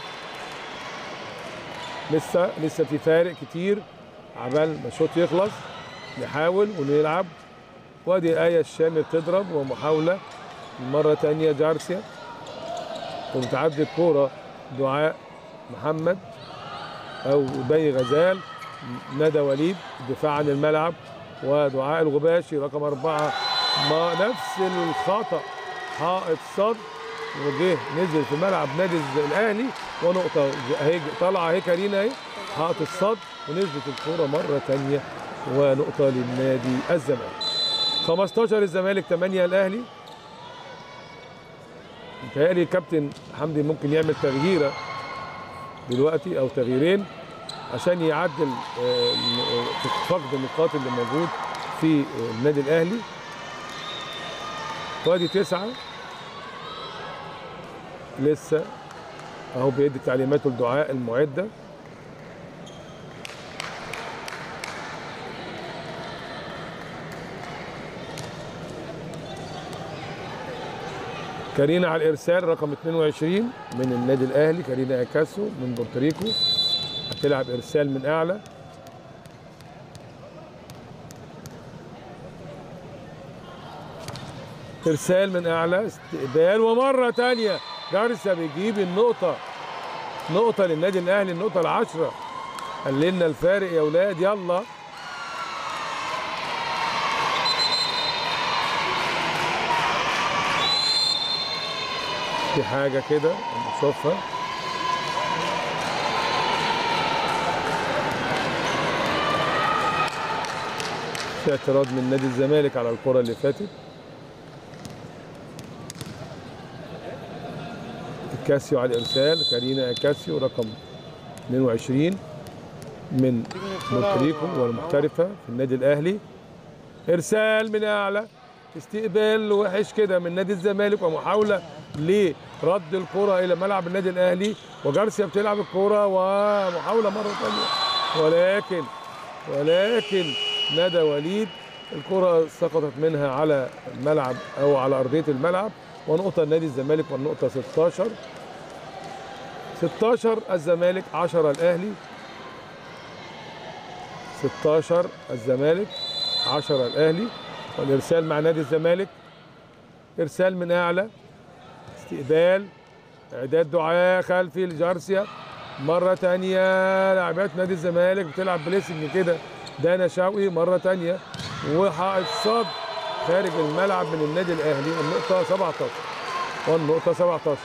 لسه لسه في فارق كتير عبال ما الشوط يخلص نحاول ونلعب وادي آية الشامي بتضرب ومحاولة مرة تانية جارسيا وبتعدي الكورة دعاء محمد أو بي غزال ندى وليد دفاع عن الملعب ودعاء الغباشي رقم أربعة ما نفس الخطأ حائط صد وجه نزل في ملعب نادي الز- الأهلي ونقطة اهي طالعة اهي كارينا اهي حائط الصد ونزلت الكورة مرة تانية ونقطة للنادي الزمالك 15 الزمالك 8 الاهلي متهيألي كابتن حمدي ممكن يعمل تغييره دلوقتي او تغييرين عشان يعدل آه، ال- في فقد النقاط اللي موجود في آه، النادي الاهلي وادي تسعه لسه اهو بيدي تعليماته لدعاء المعده كارينا على الارسال رقم 22 من النادي الاهلي كارينا اكاسو من بورتوريكو هتلعب ارسال من اعلى ارسال من اعلى استقبال ومره تانية جارسيا بيجيب النقطه نقطة للنادي الأهلي النقطة العشرة قللنا الفارق يا ولاد يلا في حاجة كده نشوفها في اعتراض من نادي الزمالك على الكرة اللي فاتت كاسيو على الارسال كارينا كاسيو رقم 22 من مونتريكو والمحترفه في النادي الاهلي ارسال من اعلى استقبال وحش كده من نادي الزمالك ومحاوله لرد الكره الى ملعب النادي الاهلي وجارسيا بتلعب الكره ومحاوله مره ثانيه ولكن ولكن ندى وليد الكره سقطت منها على الملعب او على ارضيه الملعب ونقطه لنادي الزمالك والنقطه 16 16 الزمالك 10 الاهلي 16 الزمالك 10 الاهلي والارسال مع نادي الزمالك ارسال من اعلى استقبال اعداد دعاء خلفي لجارسيا مره ثانيه لاعبات نادي الزمالك بتلعب بليسنج كده دانا شوقي مره ثانيه وحائط صد خارج الملعب من النادي الاهلي النقطه 17 والنقطه 17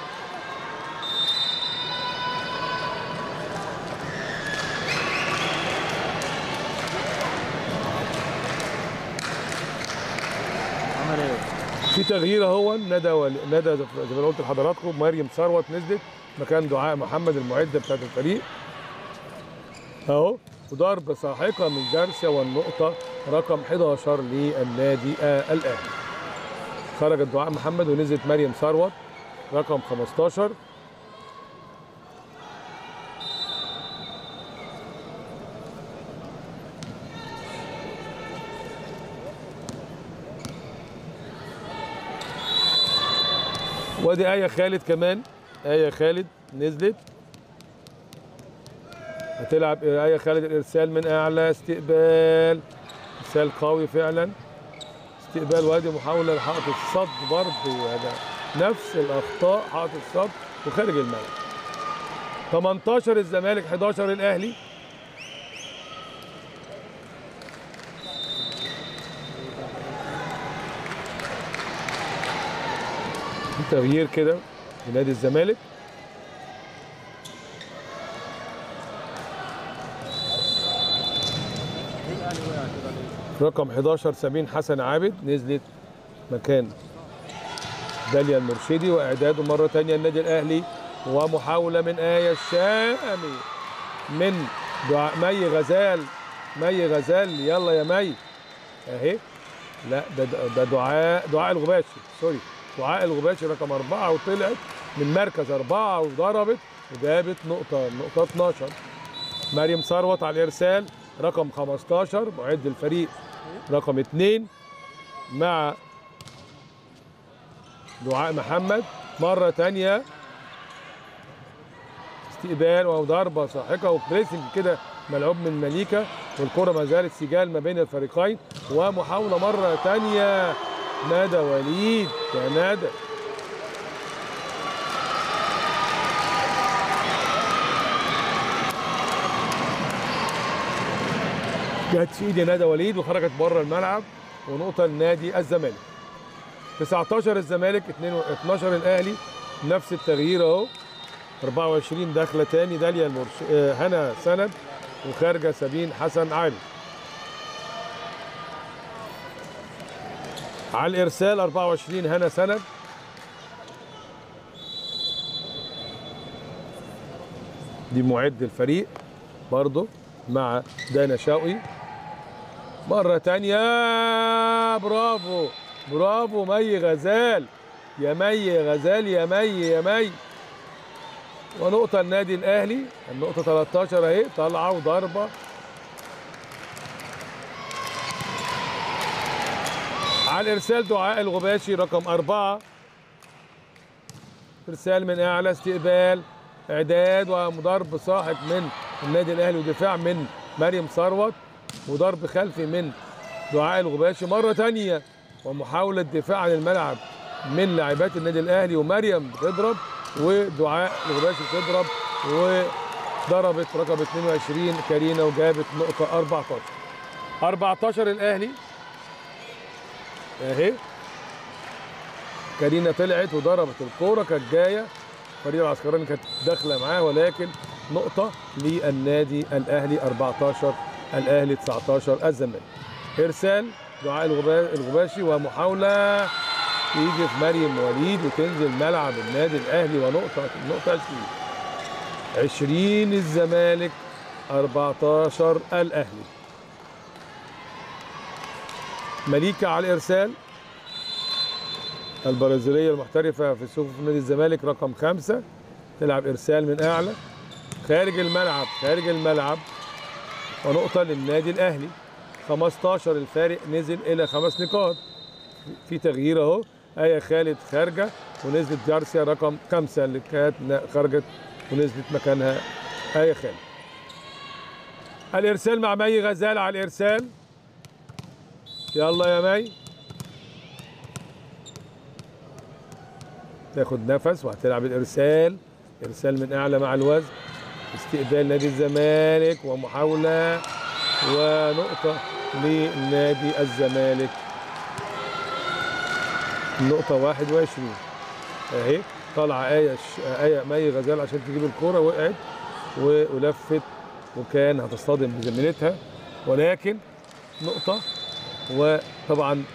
عمل ايه؟ في تغيير اهو ندى ول... ندى زي ما قلت لحضراتكم مريم ثروت نزلت مكان دعاء محمد المعده بتاعت الفريق اهو وضرب ساحقه من جارسيا والنقطه رقم 11 للنادي آه الاهلي خرجت دعاء محمد ونزلت مريم ثروت رقم 15 وادي آية خالد كمان آية خالد نزلت هتلعب آية خالد الإرسال من أعلى استقبال إرسال قوي فعلا استقبال وادي محاولة لحائط الصد برضه هذا نفس الأخطاء حائط الصد وخارج الملعب 18 الزمالك 11 الأهلي في تغيير كده لنادي الزمالك رقم 11 سمين حسن عابد نزلت مكان داليا المرشدي واعداده مره ثانيه النادي الاهلي ومحاوله من ايه الشامي من دعاء مي غزال مي غزال يلا يا مي اهي لا ده ده دعاء دعاء الغباشي سوري دعاء الغباشي رقم أربعة وطلعت من مركز أربعة وضربت وجابت نقطة نقطة 12 مريم ثروت على الإرسال رقم 15 معد الفريق رقم 2 مع دعاء محمد مرة تانية استقبال وضربة ساحقة وبريسنج كده ملعوب من مليكة والكرة ما زالت سجال ما بين الفريقين ومحاولة مرة تانية ندى وليد يا ندى جت في ايدي ندى وليد وخرجت بره الملعب ونقطة لنادي الزمالك 19 الزمالك 12 الاهلي نفس التغيير اهو 24 داخله تاني داليا المرش... آه، هنا سند وخارجه سابين حسن علي على الارسال 24 هنا سند دي معد الفريق برضه مع دانا شوقي مرة تانية برافو برافو مي غزال يا مي غزال يا مي يا مي ونقطة النادي الأهلي النقطة 13 أهي طالعة وضربة على الإرسال دعاء الغباشي رقم أربعة إرسال من أعلى استقبال إعداد وضرب ساحق من النادي الأهلي ودفاع من مريم ثروت وضرب خلفي من دعاء الغباشي مرة تانية ومحاولة دفاع عن الملعب من لاعبات النادي الأهلي ومريم بتضرب ودعاء الغباشي بتضرب وضربت رقم 22 كارينا وجابت نقطة 14 14 الأهلي أهي كارينا طلعت وضربت الكورة كانت جاية فريدة العسكراني كانت داخلة معاه ولكن نقطة للنادي الأهلي 14 الأهلي 19 الزمالك إرسال دعاء الغبا- الغباشي ومحاولة يجي في مريم وليد وتنزل ملعب النادي الأهلي ونقطة نقطة 20 20 الزمالك 14 الأهلي مليكة على الإرسال البرازيلية المحترفة في صفوف نادي الزمالك رقم خمسة تلعب إرسال من أعلى خارج الملعب خارج الملعب ونقطة للنادي الأهلي 15 الفارق نزل إلى خمس نقاط في تغيير أهو آية خالد خارجة ونزلت جارسيا رقم خمسة اللي كانت نا- خرجت ونزلت مكانها آية خالد الإرسال مع مي غزال على الإرسال يلا يا مي تاخد نفس وهتلعب الارسال ارسال من اعلى مع الوزن استقبال نادي الزمالك ومحاوله ونقطه لنادي الزمالك نقطة 21 اهي طالعة آية ش... آية مي غزال عشان تجيب الكورة وقعت و- ولفت وكان هتصطدم بزميلتها ولكن نقطة وطبعا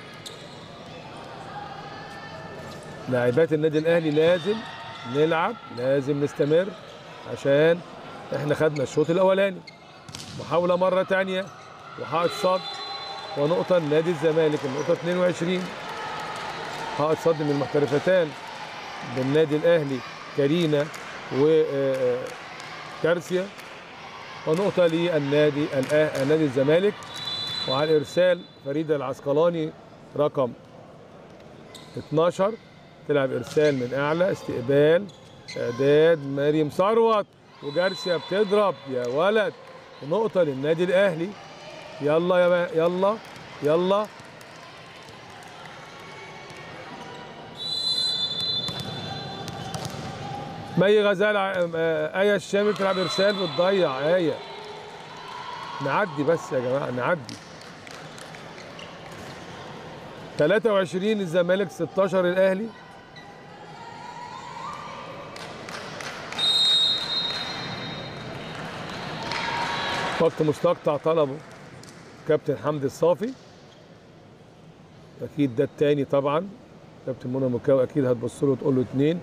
لاعبات النادي الاهلي لازم نلعب لازم نستمر عشان احنا خدنا الشوط الاولاني محاوله مره تانية وحائط صد ونقطه لنادي الزمالك النقطه 22 حائط صد من المحترفتان بالنادي الاهلي كارينا وكارسيا ونقطه للنادي الأه- نادي الزمالك وعلى الارسال فريده العسقلاني رقم 12 تلعب ارسال من اعلى استقبال اعداد مريم ثروت وجارسيا بتضرب يا ولد نقطة للنادي الاهلي يلا يا ما يلا يلا مي غزال ع- آه، آية الشامي بتلعب ارسال بتضيع آية نعدي بس يا جماعة نعدي 23 الزمالك 16 الاهلي وقت مستقطع طلبه كابتن حمدي الصافي اكيد ده التاني طبعا كابتن منى مكاوي اكيد هتبص له وتقول له اتنين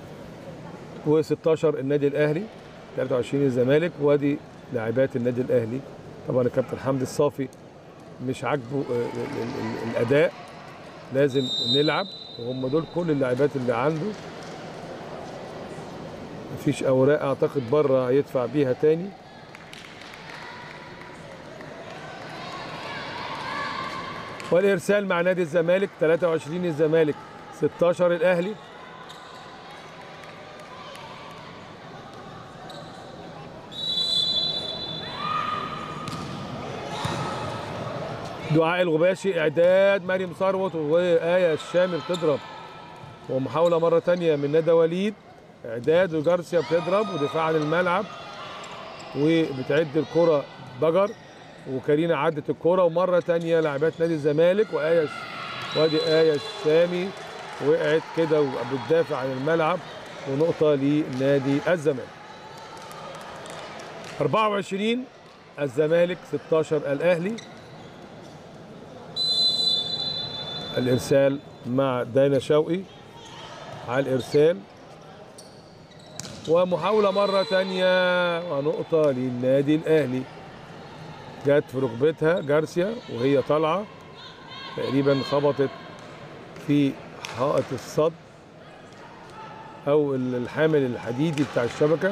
و16 النادي الاهلي 23 الزمالك وادي لاعبات النادي الاهلي طبعا الكابتن حمدي الصافي مش عاجبه آه، ال- ال- ال- الاداء لازم نلعب وهم دول كل اللاعبات اللي عنده مفيش اوراق اعتقد بره هيدفع بيها تاني والارسال مع نادي الزمالك 23 الزمالك 16 الاهلي دعاء الغباشي اعداد مريم ثروت وآية الشامي بتضرب ومحاولة مرة تانية من ندى وليد اعداد وجارسيا بتضرب ودفاع عن الملعب وبتعد الكرة بجر وكارينا عدت الكرة ومرة تانية لاعبات نادي الزمالك وآية وادي آية الشامي وقعت كده وبتدافع عن الملعب ونقطة لنادي الزمالك 24 الزمالك 16 الأهلي الارسال مع دانا شوقي على الارسال ومحاولة مرة تانية ونقطة للنادي الأهلي جت في ركبتها جارسيا وهي طالعة تقريبا خبطت في حائط الصد أو الحامل الحديدي بتاع الشبكة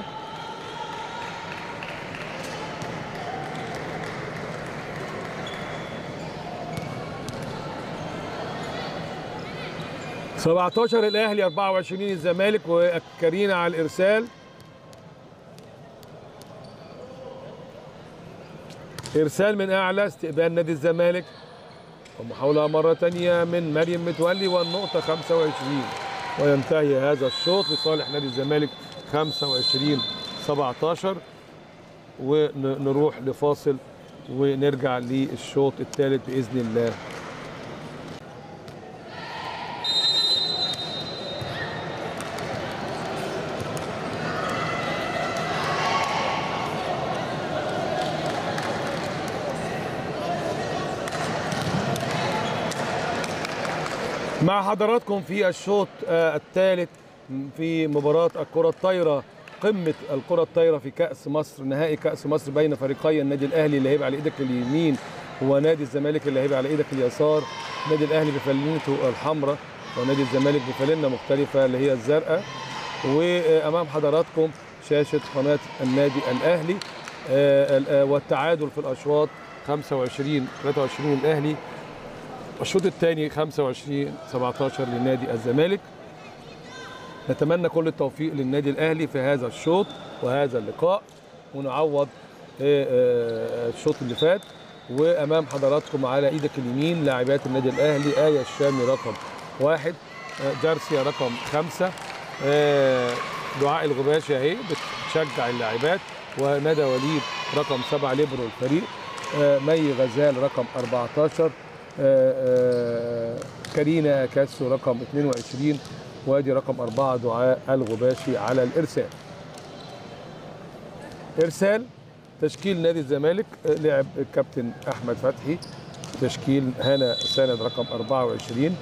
سبعتاشر الأهلي 24 الزمالك وكارينا على الإرسال إرسال من أعلى استقبال نادي الزمالك ومحاولة مرة تانية من مريم متولي والنقطة 25 وينتهي هذا الشوط لصالح نادي الزمالك 25 17 ونروح لفاصل ونرجع للشوط الثالث باذن الله مع حضراتكم في الشوط آه، الثالث في مباراة الكرة الطايرة قمة الكرة الطايرة في كأس مصر نهائي كأس مصر بين فريقي النادي الأهلي اللي هيبقى على إيدك اليمين ونادي الزمالك اللي هيبقى على إيدك اليسار النادي الأهلي بفلنته الحمراء ونادي الزمالك بفلنة مختلفة اللي هي الزرقاء وأمام حضراتكم شاشة قناة النادي الأهلي آه، آه، والتعادل في الأشواط 25 23 الأهلي الشوط الثاني 25 17 لنادي الزمالك نتمنى كل التوفيق للنادي الاهلي في هذا الشوط وهذا اللقاء ونعوض آه، آه، الشوط اللي فات وامام حضراتكم على ايدك اليمين لاعبات النادي الاهلي ايه الشامي رقم واحد آه، جارسيا رقم خمسه آه، دعاء الغباشي اهي بتشجع اللاعبات وندى وليد رقم سبعه ليبرو الفريق آه، مي غزال رقم 14 آه، آه، كارينا كاسو رقم 22 وادي رقم أربعة دعاء الغباشي على الإرسال إرسال تشكيل نادي الزمالك آه، لعب الكابتن أحمد فتحي تشكيل هنا سند رقم 24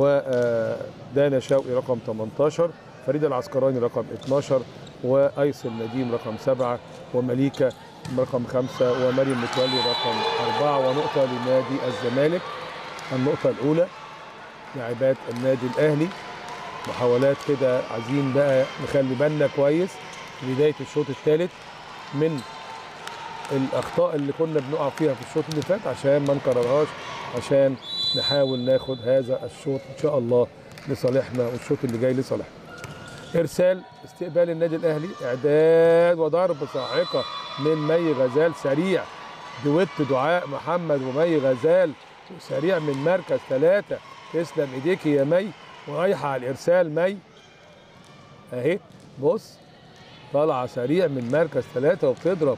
ودانا شوقي رقم 18 فريد العسكراني رقم 12 وايسر نديم رقم 7 ومليكه رقم 5 ومريم متولي رقم 4 ونقطه لنادي الزمالك النقطه الاولى لاعبات النادي الاهلي محاولات كده عايزين بقى نخلي بالنا كويس في بدايه الشوط الثالث من الاخطاء اللي كنا بنقع فيها في الشوط اللي فات عشان ما نكررهاش عشان نحاول ناخد هذا الشوط ان شاء الله لصالحنا والشوط اللي جاي لصالحنا ارسال استقبال النادي الاهلي اعداد وضرب صاعقه من مي غزال سريع دويت دعاء محمد ومي غزال سريع من مركز ثلاثة تسلم ايديك يا مي ورايحه على الارسال مي اهي بص طالعه سريع من مركز ثلاثة وبتضرب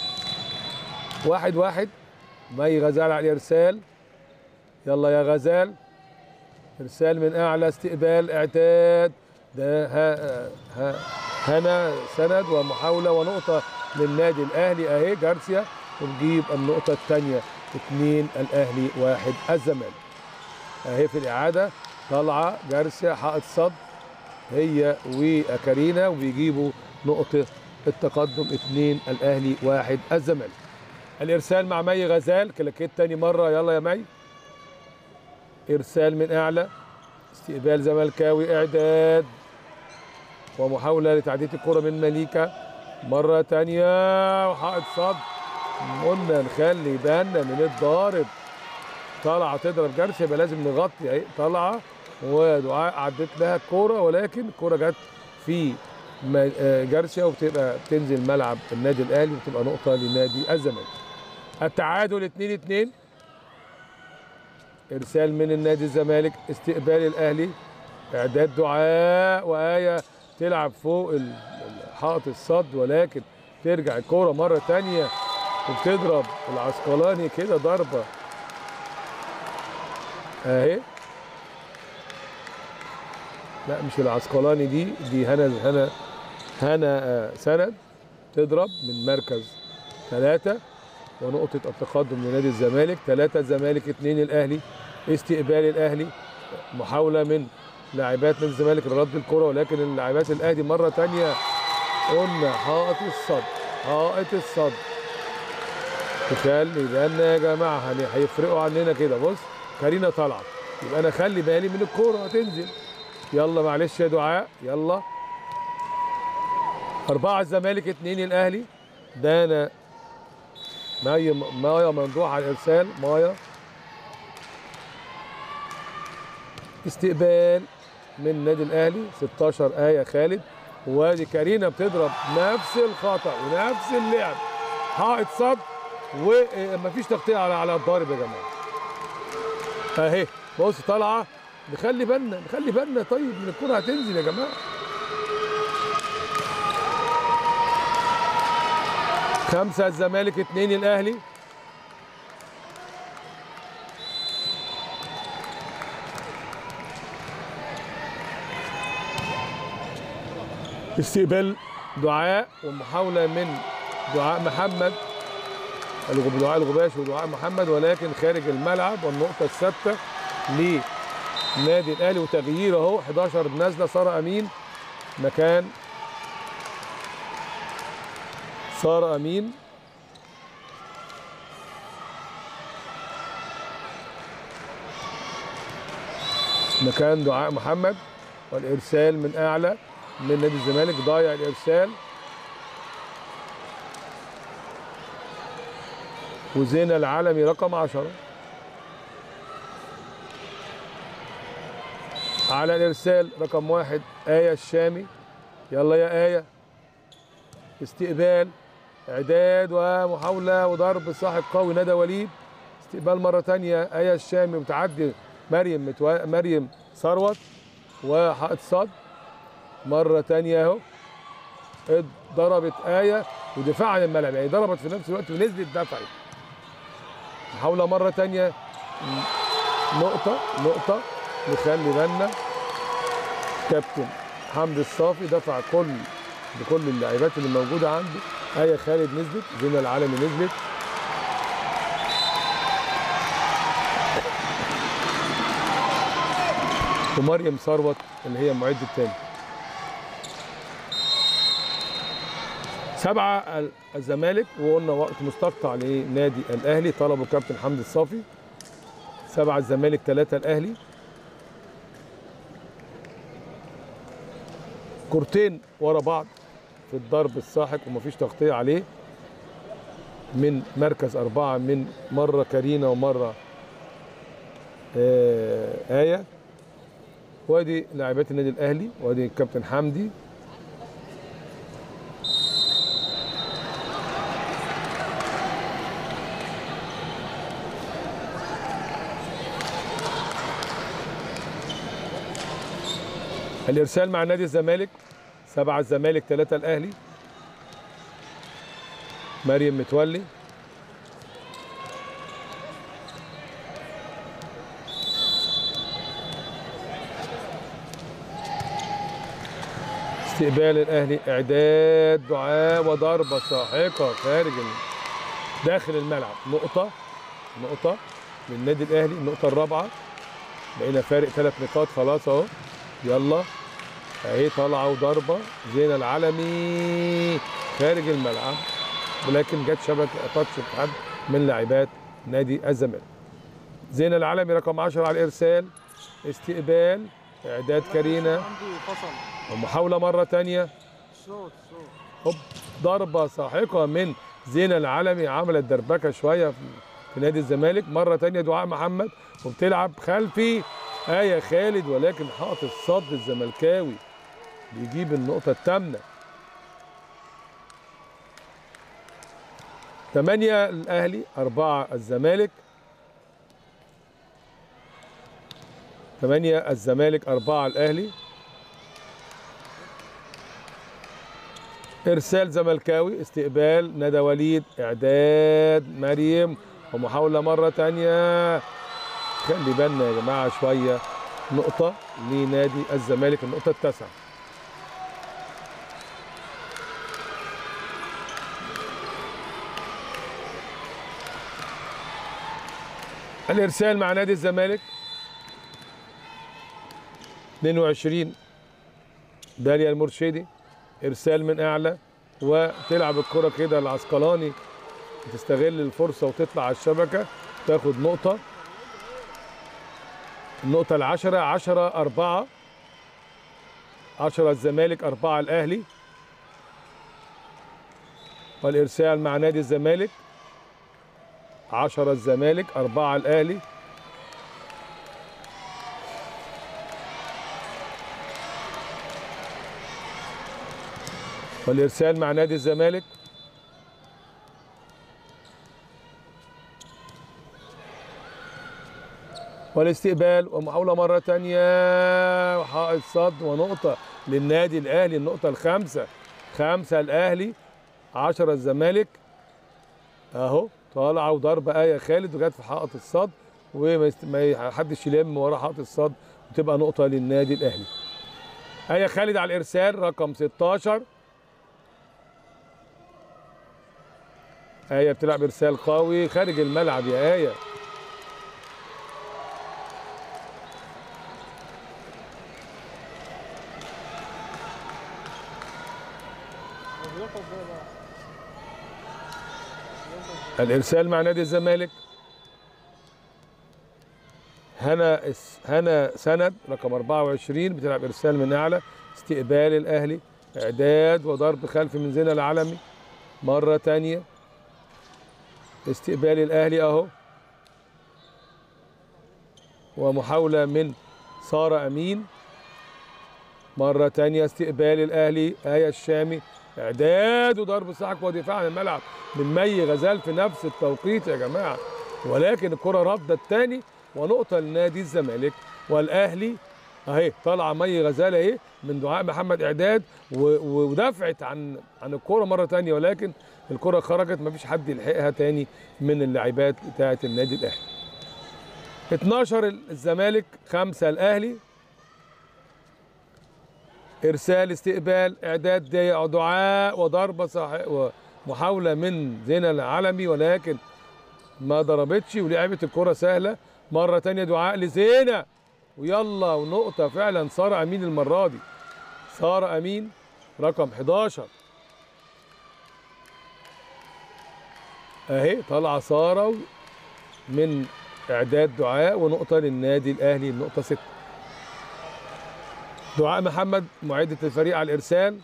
واحد واحد مي غزال على الارسال يلا يا غزال ارسال من اعلى استقبال اعداد ده ها ها هنا سند ومحاوله ونقطه للنادي الاهلي اهي جارسيا ونجيب النقطه الثانيه اثنين الاهلي واحد الزمالك اهي في الاعاده طالعه جارسيا حائط صد هي وكارينا وبيجيبوا نقطه التقدم اثنين الاهلي واحد الزمالك الارسال مع مي غزال كلاكيت تاني مره يلا يا مي ارسال من اعلى استقبال زملكاوي اعداد ومحاوله لتعديه الكره من مليكه مره تانية وحائط صد قلنا نخلي بالنا من الضارب طالعه تضرب جرس يبقى لازم نغطي اهي طالعه ودعاء عدت لها الكوره ولكن الكوره جت في م- آه، جارسيا وبتبقى بتنزل ملعب النادي الاهلي وبتبقى نقطه لنادي الزمالك. التعادل 2 2 ارسال من النادي الزمالك استقبال الاهلي اعداد دعاء وايه تلعب فوق ال- ال- حائط الصد ولكن ترجع الكوره مره تانية وبتضرب العسقلاني كده ضربه اهي لا مش العسقلاني دي دي هنا هنا هنا آه، سند تضرب من مركز ثلاثة ونقطة التقدم لنادي الزمالك ثلاثة الزمالك اثنين الأهلي استقبال الأهلي محاولة من لاعبات نادي الزمالك لرد الكرة ولكن اللاعبات الأهلي مرة تانية قلنا حائط الصد حائط الصد تخلي بالنا يا جماعة هن- هيفرقوا عننا كده بص كارينا طالعة يبقى أنا خلي بالي من الكرة هتنزل يلا معلش يا دعاء يلا أربعة الزمالك اثنين الأهلي دانا مايا مايا ممدوح على الإرسال مايا استقبال من النادي الأهلي 16 آية خالد وادي كارينا بتضرب نفس الخطأ ونفس اللعب حائط صد ومفيش تغطية على على الضارب يا جماعة اهي بص طالعة نخلي بالنا نخلي بالنا طيب من الكرة هتنزل يا جماعة خمسة الزمالك اتنين الأهلي استقبال دعاء ومحاولة من دعاء محمد الغب- دعاء الغباش ودعاء محمد ولكن خارج الملعب والنقطة الثابتة لنادي الأهلي وتغيير أهو 11 نازلة سارة أمين مكان سارة أمين مكان دعاء محمد والإرسال من أعلى من نادي الزمالك ضايع الإرسال وزينة العالمي رقم 10 على الإرسال رقم واحد آية الشامي يلا يا آية استقبال إعداد ومحاولة وضرب صاحب قوي ندى وليد استقبال مرة تانية آية الشامي بتعدي مريم متو... مريم ثروت وحائط صد مرة تانية اهو ضربت آية ودفاع عن الملعب يعني ضربت في نفس الوقت ونزلت دفعت محاولة مرة تانية نقطة نقطة نخلي بالنا كابتن حمدي الصافي دفع كل بكل اللاعبات اللي موجودة عنده آية خالد نزلت زينة العالمي نزلت ومريم ثروت اللي هي المعد الثاني سبعة ال- الزمالك وقلنا وقت مستقطع لنادي الأهلي طلبه كابتن حمدي الصافي سبعة الزمالك ثلاثة الأهلي كورتين ورا بعض في الضرب الساحق ومفيش تغطية عليه من مركز أربعة من مرة كارينا ومرة آه آية وادي لاعبات النادي الأهلي وادي الكابتن حمدي الارسال مع نادي الزمالك سبعة الزمالك ثلاثة الاهلي مريم متولي استقبال الاهلي اعداد دعاء وضربه ساحقه خارج ال- داخل الملعب نقطه نقطه للنادي الاهلي النقطه الرابعه بقينا فارق ثلاث نقاط خلاص اهو يلا اهي طالعه وضربه زينه العالمي خارج الملعب ولكن جت شبكه تاتش حد من لاعبات نادي الزمالك زينه العالمي رقم 10 على الارسال استقبال اعداد كارينا عندي فصل ومحاوله مره ثانيه صوت صوت هوب ضربه ساحقه من زينه العالمي عملت دربكه شويه في في نادي الزمالك مره تانية دعاء محمد وبتلعب خلفي آية خالد ولكن حاطط الصد الزملكاوي بيجيب النقطة الثامنة ثمانية الأهلي أربعة الزمالك ثمانية الزمالك أربعة الأهلي ارسال زملكاوي استقبال ندى وليد اعداد مريم ومحاوله مره تانية خلي بالنا يا جماعه شويه نقطه لنادي الزمالك النقطه التاسعه الارسال مع نادي الزمالك 22 داليا المرشدي ارسال من اعلى وتلعب الكره كده العسقلاني تستغل الفرصه وتطلع على الشبكه تاخد نقطه النقطه العشرة عشرة أربعة عشرة الزمالك أربعة الأهلي والإرسال مع نادي الزمالك عشرة الزمالك أربعة الأهلي والإرسال مع نادي الزمالك والاستقبال ومحاولة مرة تانية وحائط صد ونقطة للنادي الأهلي النقطة الخامسة خمسة الأهلي عشرة الزمالك اهو طالعه وضربه ايه خالد وجت في حائط الصد وما يست- ما ي- حدش يلم ورا حائط الصد وتبقى نقطه للنادي الاهلي ايه خالد على الارسال رقم 16 ايه بتلعب ارسال قوي خارج الملعب يا ايه هو بيقف ازاي بقى؟ بيقف ازاي؟ الارسال مع نادي الزمالك هنا اس- هنا سند رقم 24 بتلعب ارسال من اعلى استقبال الاهلي اعداد وضرب خلفي من زين العلمي مره تانية استقبال الاهلي اهو ومحاوله من ساره امين مره تانية استقبال الاهلي ايه الشامي اعداد وضرب سحق ودفاع عن الملعب من مي غزال في نفس التوقيت يا جماعه ولكن الكره ردت تاني ونقطه لنادي الزمالك والاهلي اهي طالعه مي غزال اهي من دعاء محمد اعداد و- ودفعت عن عن الكره مره تانية ولكن الكره خرجت مفيش حد يلحقها تاني من اللاعبات بتاعه النادي الاهلي 12 الزمالك 5 الاهلي ارسال استقبال اعداد ضيق دعاء وضربه صح ومحاوله من زينة العلمي ولكن ما ضربتش ولعبت الكره سهله مره تانية دعاء لزينة ويلا ونقطه فعلا ساره امين المره دي ساره امين رقم 11 اهي طالعه ساره من اعداد دعاء ونقطه للنادي الاهلي النقطه 6 دعاء محمد معدة الفريق على الإرسال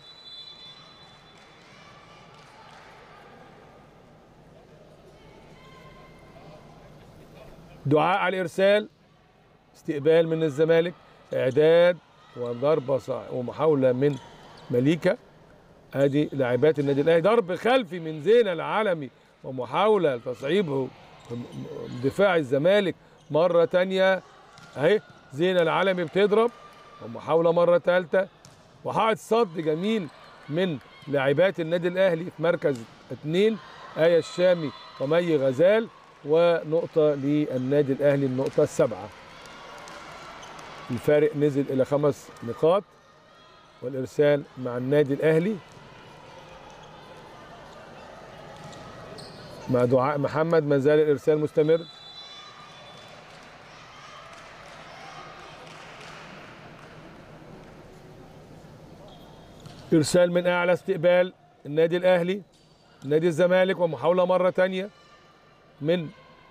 دعاء على الإرسال استقبال من الزمالك إعداد وضربة صح ومحاولة من مليكة ادي لاعبات النادي الاهلي ضرب خلفي من زينة العالمي ومحاولة لتصعيبه دفاع الزمالك مرة تانية اهي زينة العالمي بتضرب ومحاولة مرة ثالثة وحائط صد جميل من لاعبات النادي الأهلي في مركز اثنين آية الشامي ومي غزال ونقطة للنادي الأهلي النقطة السبعة الفارق نزل إلى خمس نقاط والإرسال مع النادي الأهلي مع دعاء محمد ما زال الإرسال مستمر ارسال من اعلى استقبال النادي الاهلي نادي الزمالك ومحاوله مره تانية من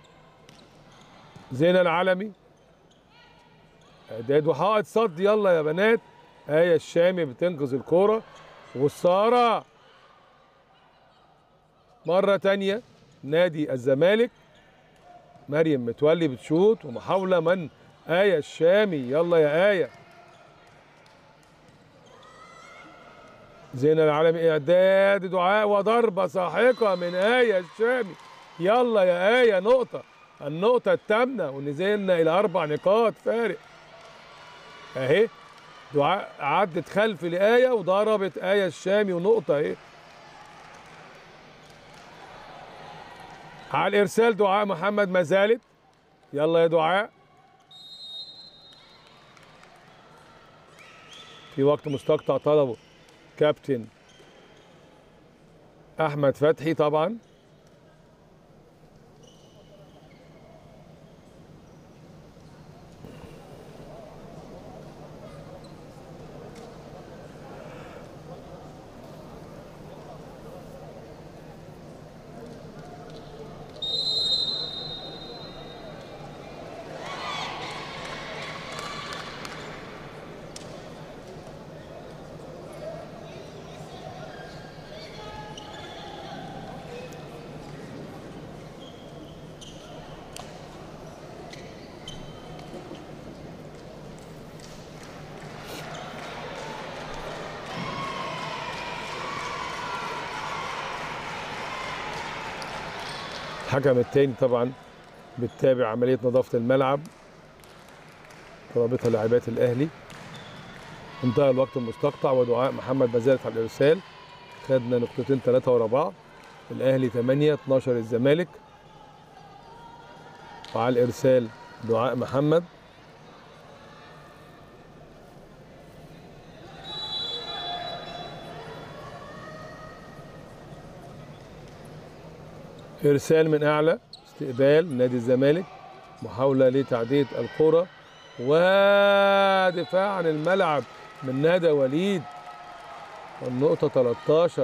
زينة العلمي اعداد وحائط صد يلا يا بنات آية الشامي بتنقذ الكرة والسارة مرة تانية نادي الزمالك مريم متولي بتشوط ومحاولة من آية الشامي يلا يا آية زين العالمي اعداد دعاء وضربه ساحقه من ايه الشامي يلا يا ايه نقطه النقطه الثامنه ونزلنا الى اربع نقاط فارق اهي دعاء عدت خلف لايه وضربت ايه الشامي ونقطه اهي على الارسال دعاء محمد ما زالت يلا يا دعاء في وقت مستقطع طلبه كابتن احمد فتحي طبعا الحكم التاني طبعا بتتابع عملية نظافة الملعب طلبتها لاعبات الأهلي انتهى الوقت المستقطع ودعاء محمد ما زالت على الإرسال خدنا نقطتين ثلاثة ورا بعض الاهلي 8 12 الزمالك وعلى الارسال دعاء محمد ارسال من اعلى استقبال نادي الزمالك محاوله لتعديه الكره ودفاع عن الملعب من نادى وليد والنقطه 13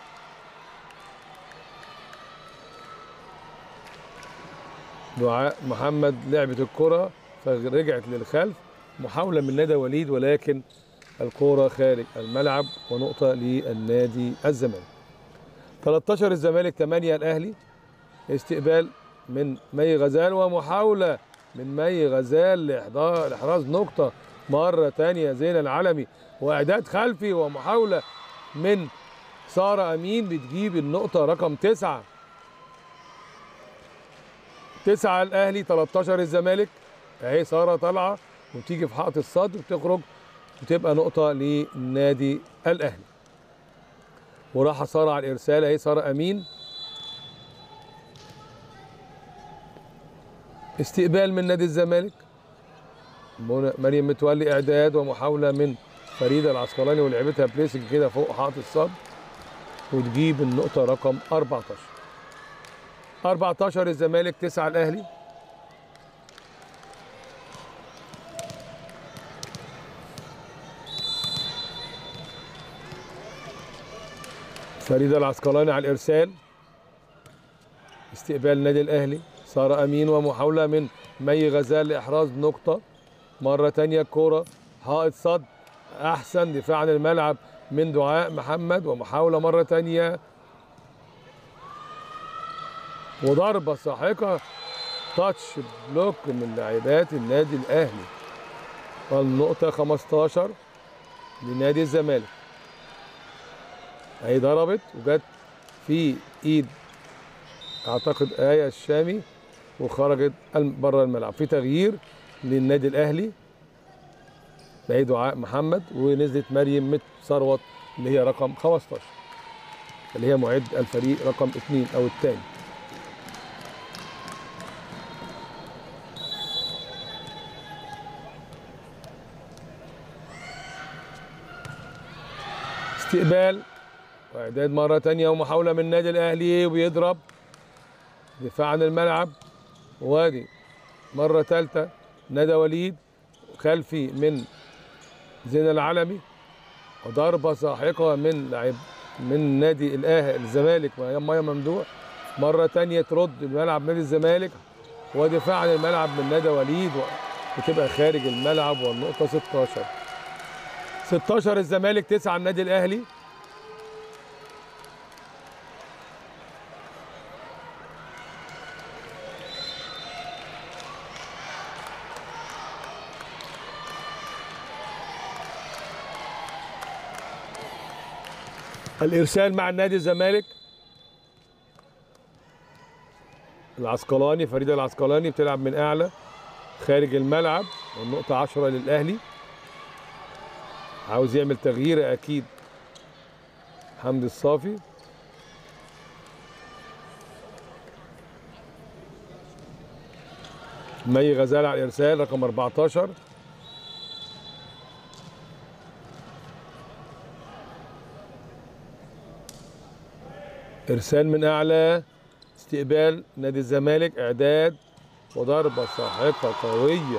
دعاء محمد لعبت الكره فرجعت للخلف محاوله من نادى وليد ولكن الكره خارج الملعب ونقطه للنادي الزمالك 13 الزمالك 8 الاهلي استقبال من مي غزال ومحاولة من مي غزال لإحضار- لإحراز نقطة مرة تانية زين العلمي وإعداد خلفي ومحاولة من سارة أمين بتجيب النقطة رقم تسعة تسعة الأهلي 13 الزمالك أهي سارة طالعة وتيجي في حائط الصد وتخرج وتبقى نقطة للنادي الأهلي وراح سارة على الإرسال أهي سارة أمين استقبال من نادي الزمالك منى- مريم متولي اعداد ومحاوله من فريده العسقلاني ولعبتها بليسنج كده فوق حائط الصد وتجيب النقطه رقم 14 14 الزمالك 9 الاهلي فريده العسقلاني على الارسال استقبال النادي الاهلي ساره امين ومحاوله من مي غزال لاحراز نقطه مره تانية الكوره حائط صد احسن دفاع عن الملعب من دعاء محمد ومحاوله مره تانية وضربه ساحقه تاتش بلوك من لاعبات النادي الاهلي والنقطه 15 لنادي الزمالك اهي ضربت وجت في ايد اعتقد ايه الشامي وخرجت بره الملعب في تغيير للنادي الاهلي بقى دعاء محمد ونزلت مريم مت ثروت اللي هي رقم 15 اللي هي معد الفريق رقم اثنين او الثاني استقبال واعداد مره تانية ومحاوله من النادي الاهلي وبيضرب دفاع عن الملعب وادي مره ثالثه ندى وليد خلفي من زين العلمي وضربه ساحقه من لعب من نادي الاهلي الزمالك ميه ممدوح مره تانية ترد الملعب نادي الزمالك ودفاع عن الملعب من ندى وليد وتبقى خارج الملعب والنقطه 16 16 الزمالك 9 النادي الاهلي الارسال مع النادي الزمالك العسقلاني فريده العسقلاني بتلعب من اعلى خارج الملعب والنقطه 10 للاهلي عاوز يعمل تغيير اكيد حمدي الصافي مي غزال على الارسال رقم 14 ارسال من اعلى استقبال نادي الزمالك اعداد وضربه ساحقه قويه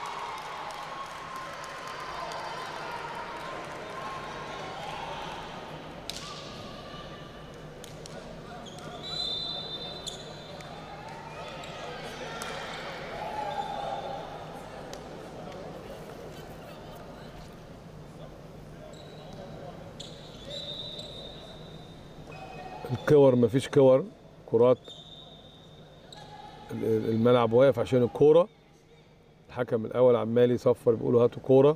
الكور مفيش كور كرات ال- الملعب واقف عشان الكوره الحكم الاول عمال يصفر بيقولوا هاتوا كوره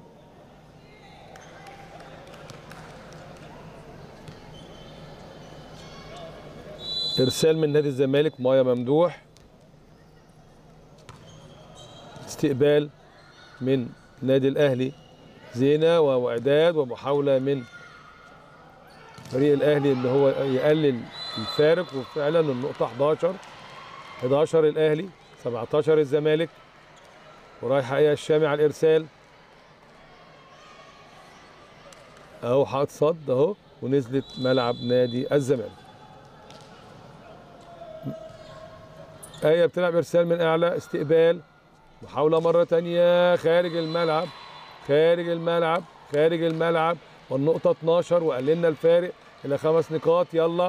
ارسال من نادي الزمالك مايا ممدوح استقبال من نادي الاهلي زينه واعداد ومحاوله من فريق الاهلي اللي هو يقلل الفارق وفعلا النقطة 11 11 الأهلي 17 الزمالك ورايحة إيه الشامي على الإرسال أهو حاط صد أهو ونزلت ملعب نادي الزمالك آية بتلعب إرسال من أعلى استقبال محاولة مرة تانية خارج الملعب خارج الملعب خارج الملعب والنقطة 12 وقللنا الفارق إلى خمس نقاط يلا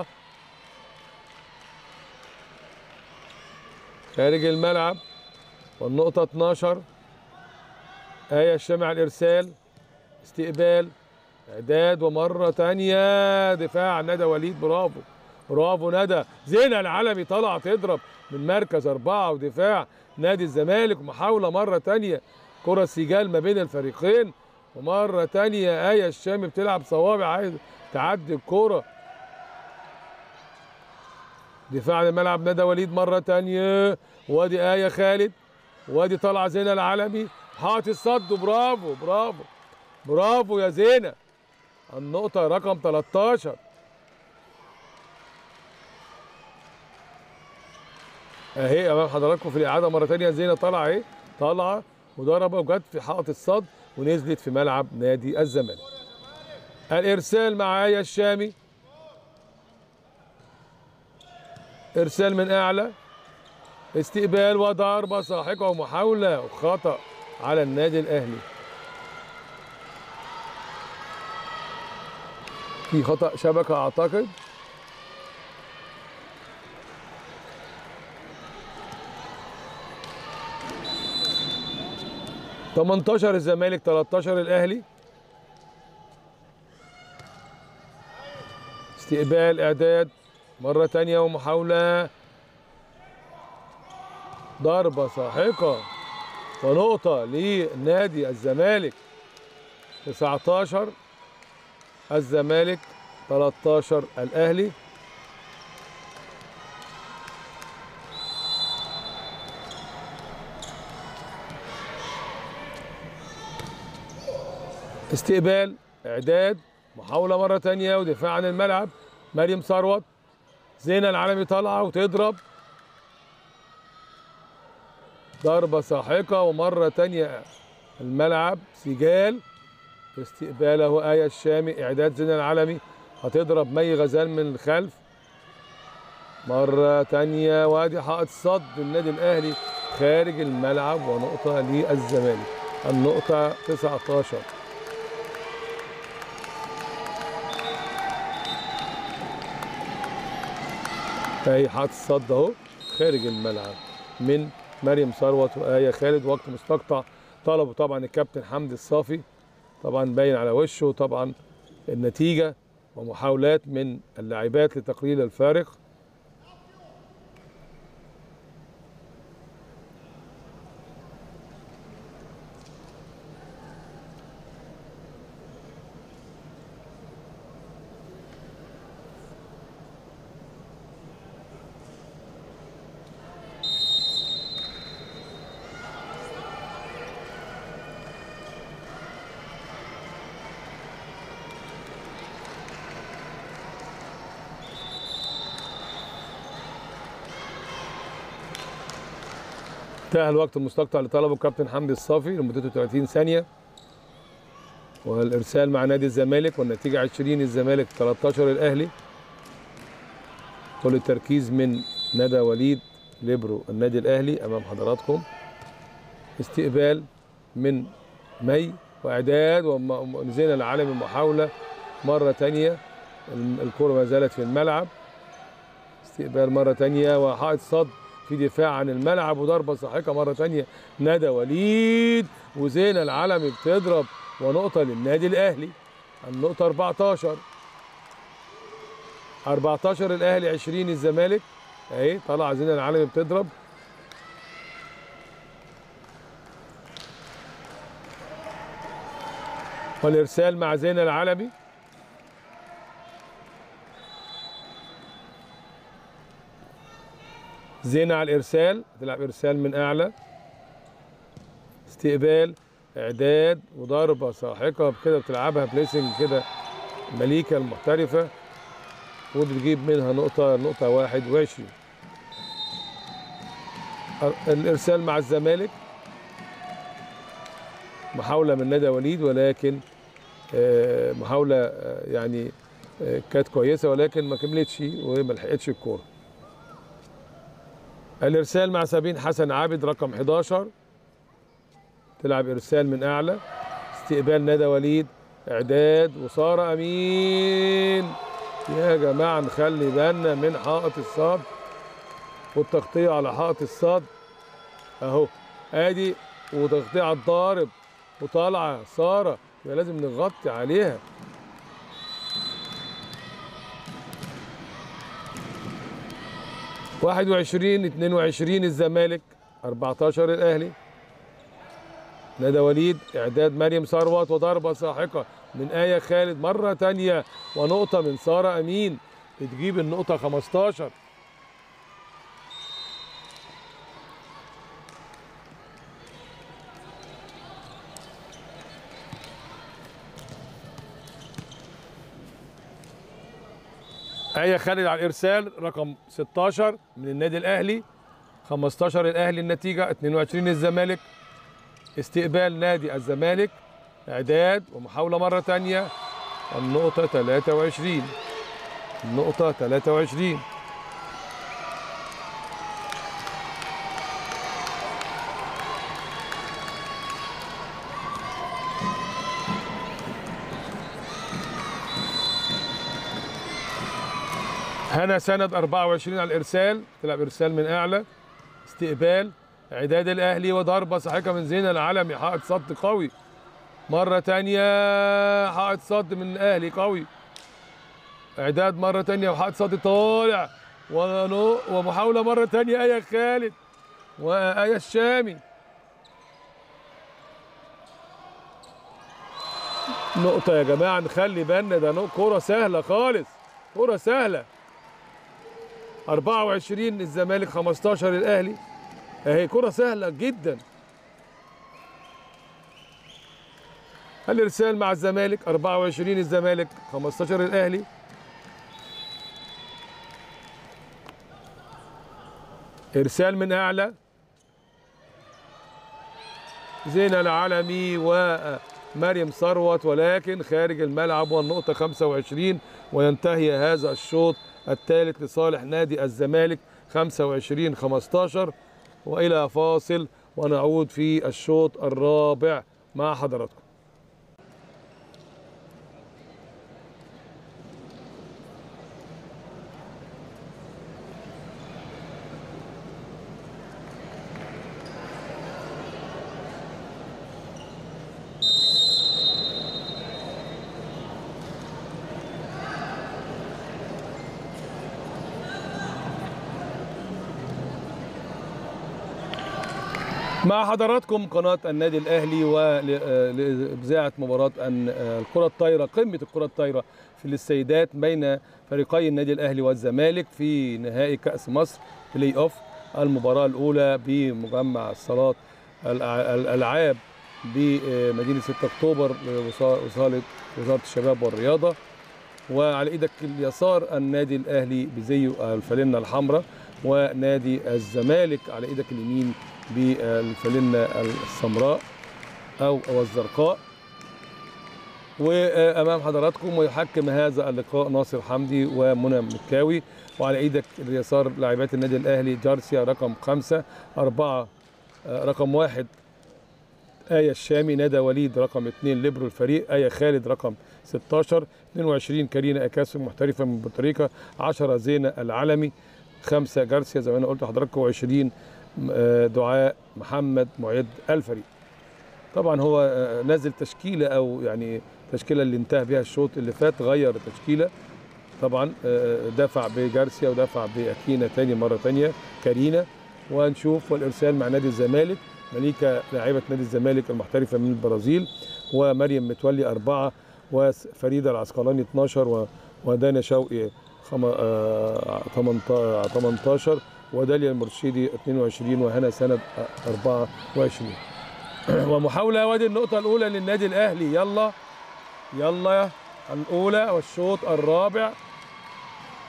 خارج الملعب والنقطة 12 آية الشامي على الإرسال استقبال إعداد ومرة تانية دفاع ندى وليد برافو برافو ندى زينة العلمي طلع تضرب من مركز أربعة ودفاع نادي الزمالك محاولة مرة تانية كرة سجال ما بين الفريقين ومرة تانية آية الشامي بتلعب صوابع عايز تعدي الكرة دفاع عن الملعب ندى وليد مرة تانية وادي آية خالد وادي طلع زينة العلمي حاطط الصد برافو برافو برافو يا زينة النقطة رقم 13 اهي امام حضراتكم في الاعاده مره ثانيه زينه طالعه اهي طالعه وضربه وجت في حائط الصد ونزلت في ملعب نادي الزمالك الارسال مع ايه الشامي ارسال من اعلى استقبال وضربه ساحقه ومحاوله وخطا على النادي الاهلي في خطا شبكه اعتقد تمنتاشر الزمالك 13 الاهلي استقبال اعداد مره تانية ومحاوله ضربه ساحقه ونقطه لنادي الزمالك 19 الزمالك 13 الاهلي استقبال اعداد محاوله مره تانية ودفاع عن الملعب مريم ثروت زينة العالمي طالعه وتضرب ضربه ساحقه ومره تانية الملعب سجال استقباله آية الشامي إعداد زين العالمي هتضرب مي غزال من الخلف مرة تانية وادي حائط صد النادي الأهلي خارج الملعب ونقطة للزمالك النقطة 19 اهي حاطط الصد اهو خارج الملعب من مريم ثروت وآية خالد وقت مستقطع طلبوا طبعا الكابتن حمدي الصافي طبعا باين على وشه طبعا النتيجة ومحاولات من اللاعبات لتقليل الفارق انتهى الوقت المستقطع اللي طلبه الكابتن حمدي الصافي لمدته 30 ثانية والإرسال مع نادي الزمالك والنتيجة 20 الزمالك 13 الأهلي كل التركيز من ندى وليد ليبرو النادي الأهلي أمام حضراتكم استقبال من مي وإعداد وزينة العالمي محاولة مرة تانية الكرة ما زالت في الملعب استقبال مرة تانية وحائط صد في دفاع عن الملعب وضربه ساحقه مره ثانيه ندى وليد وزينه العلمي بتضرب ونقطه للنادي الاهلي النقطه 14 14 الاهلي 20 الزمالك اهي طلع زينه العلمي بتضرب والارسال مع زينه العلمي زينة على الإرسال تلعب إرسال من أعلى استقبال إعداد وضربة ساحقة كده بتلعبها بليسنج كده مليكة المحترفة وتجيب منها نقطة نقطة واحد وعشرين الإرسال مع الزمالك محاولة من ندى وليد ولكن آه، محاولة آه، يعني آه، كانت كويسة ولكن ما كملتش وما لحقتش الكورة الإرسال مع سابين حسن عابد رقم 11 تلعب إرسال من أعلى استقبال ندى وليد إعداد وسارة أمين يا جماعة نخلي بالنا من حائط الصاد والتغطية على حائط الصاد أهو آدي وتغطية على الضارب وطالعة سارة يبقى لازم نغطي عليها واحد وعشرين اتنين وعشرين الزمالك أربعتاشر الأهلي ندى وليد إعداد مريم ثروت وضربة ساحقة من آية خالد مرة تانية ونقطة من سارة أمين بتجيب النقطة 15 آية خالد على الإرسال رقم 16 من النادي الأهلي 15 الأهلي النتيجة 22 الزمالك استقبال نادي الزمالك إعداد ومحاولة مرة تانية النقطة 23 النقطة 23 هنا سند 24 على الارسال تلعب ارسال من اعلى استقبال اعداد الاهلي وضربه ساحقه من زين العالمي حائط صد قوي مره تانية حائط صد من الاهلي قوي اعداد مره تانية وحائط صد طالع ونو- ومحاوله مره تانية ايه خالد وايه الشامي نقطة يا جماعة نخلي بالنا ده نق- كرة سهلة خالص كرة سهلة 24 الزمالك 15 الاهلي اهي كرة سهلة جدا الارسال مع الزمالك 24 الزمالك 15 الاهلي ارسال من اعلى زينة العالمي ومريم ثروت ولكن خارج الملعب والنقطة 25 وينتهي هذا الشوط الثالث لصالح نادي الزمالك 25 15 والى فاصل ونعود في الشوط الرابع مع حضراتكم مع حضراتكم قناة النادي الأهلي ولإذاعة مباراة أن- الكرة الطايرة قمة الكرة الطايرة في السيدات بين فريقي النادي الأهلي والزمالك في نهائي كأس مصر بلاي أوف المباراة الأولى بمجمع الصالات الأع- الألعاب بمدينة 6 أكتوبر وصا- وصالة وزارة الشباب والرياضة وعلى ايدك اليسار النادي الاهلي بزيه الفالنه الحمراء ونادي الزمالك على ايدك اليمين بالفالنه السمراء او او الزرقاء وامام حضراتكم ويحكم هذا اللقاء ناصر حمدي ومنى مكاوي وعلى ايدك اليسار لاعبات النادي الاهلي جارسيا رقم خمسة أربعة آه، رقم واحد آية الشامي ندى وليد رقم اثنين ليبرو الفريق آية خالد رقم 16 22 كارينا أكاسو محترفة من بورتوريكا 10 زينة العلمي خمسة جارسيا زي ما أنا قلت لحضراتكم و20 دعاء محمد معد الفريق طبعا هو آه، نازل تشكيلة أو يعني تشكيلة اللي انتهى بها الشوط اللي فات غير التشكيلة طبعا آه، دفع بجارسيا ودفع بأكينا تاني مرة تانية كارينا وهنشوف والإرسال مع نادي الزمالك مليكة لاعبة نادي الزمالك المحترفة من البرازيل ومريم متولي أربعة وفريدة العسقلاني 12 و- ودانا شوقي خم... آه، 18 18 وداليا المرشدي 22 وهنا سند 24 ومحاولة وادي النقطة الأولى للنادي الأهلي يلا يلا الأولى والشوط الرابع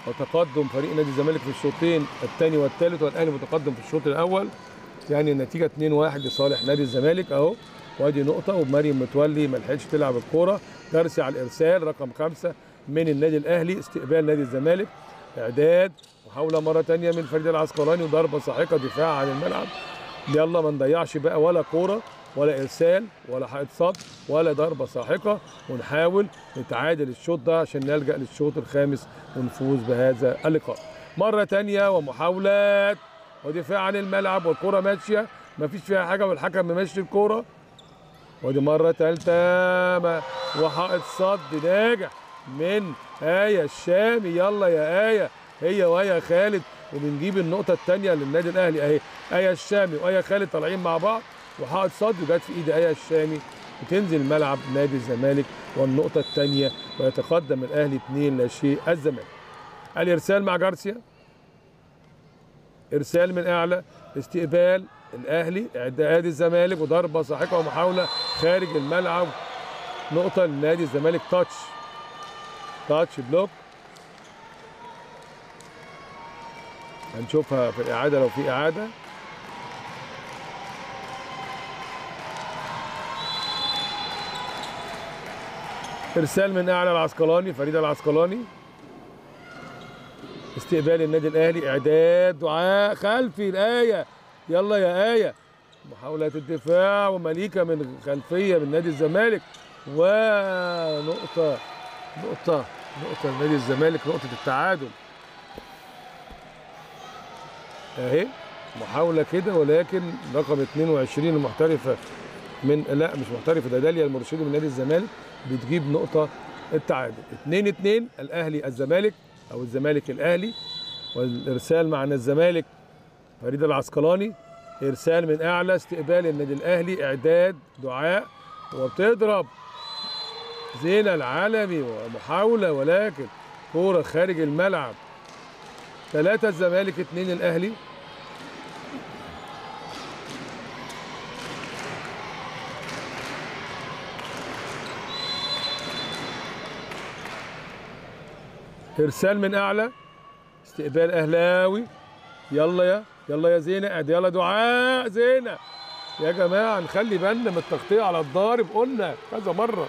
وتقدم فريق نادي الزمالك في الشوطين الثاني والثالث والاهلي متقدم في الشوط الاول يعني النتيجه 2-1 لصالح نادي الزمالك اهو وادي نقطه ومريم متولي ما لحقتش تلعب الكوره جارسي على الارسال رقم خمسه من النادي الاهلي استقبال نادي الزمالك اعداد محاوله مره ثانيه من فريد العسقلاني وضربه ساحقه دفاع عن الملعب يلا ما نضيعش بقى ولا كوره ولا ارسال ولا حائط صد ولا ضربه ساحقه ونحاول نتعادل الشوط ده عشان نلجا للشوط الخامس ونفوز بهذا اللقاء مره ثانيه ومحاولات ودفاع عن الملعب والكره ماشيه ما فيش فيها حاجه والحكم ممشي الكوره ودي مره ثالثه وحائط صد ناجح من آية الشامي يلا يا آية هي وآية خالد وبنجيب النقطة الثانية للنادي الأهلي أهي آية الشامي وآية خالد طالعين مع بعض وحائط صد وجت في إيد آية الشامي وتنزل ملعب نادي الزمالك والنقطة الثانية ويتقدم الأهلي 2 لا شيء الزمالك الإرسال مع جارسيا إرسال من أعلى استقبال الأهلي إعداد الزمالك وضربة ساحقة ومحاولة خارج الملعب نقطة لنادي الزمالك تاتش تاتش بلوك هنشوفها في الإعادة لو في إعادة إرسال من أعلى العسقلاني فريد العسقلاني استقبال النادي الأهلي إعداد دعاء خلفي الآية يلا يا آية محاولة الدفاع ومليكة من خلفية من نادي الزمالك ونقطة نقطة نقطة لنادي الزمالك نقطة التعادل اهي محاولة كده ولكن رقم 22 المحترفة من لا مش محترفة ده داليا المرشدي من نادي الزمالك بتجيب نقطة التعادل 2 2 الاهلي الزمالك او الزمالك الاهلي والارسال مع الزمالك فريد العسقلاني ارسال من اعلى استقبال النادي الاهلي اعداد دعاء وبتضرب زينة العالمي ومحاولة ولكن كورة خارج الملعب ثلاثة الزمالك اثنين الأهلي إرسال من أعلى استقبال أهلاوي يلا يا يلا يا زينة يلا دعاء زينة يا جماعة نخلي بالنا من التغطية على الضارب قلنا كذا مرة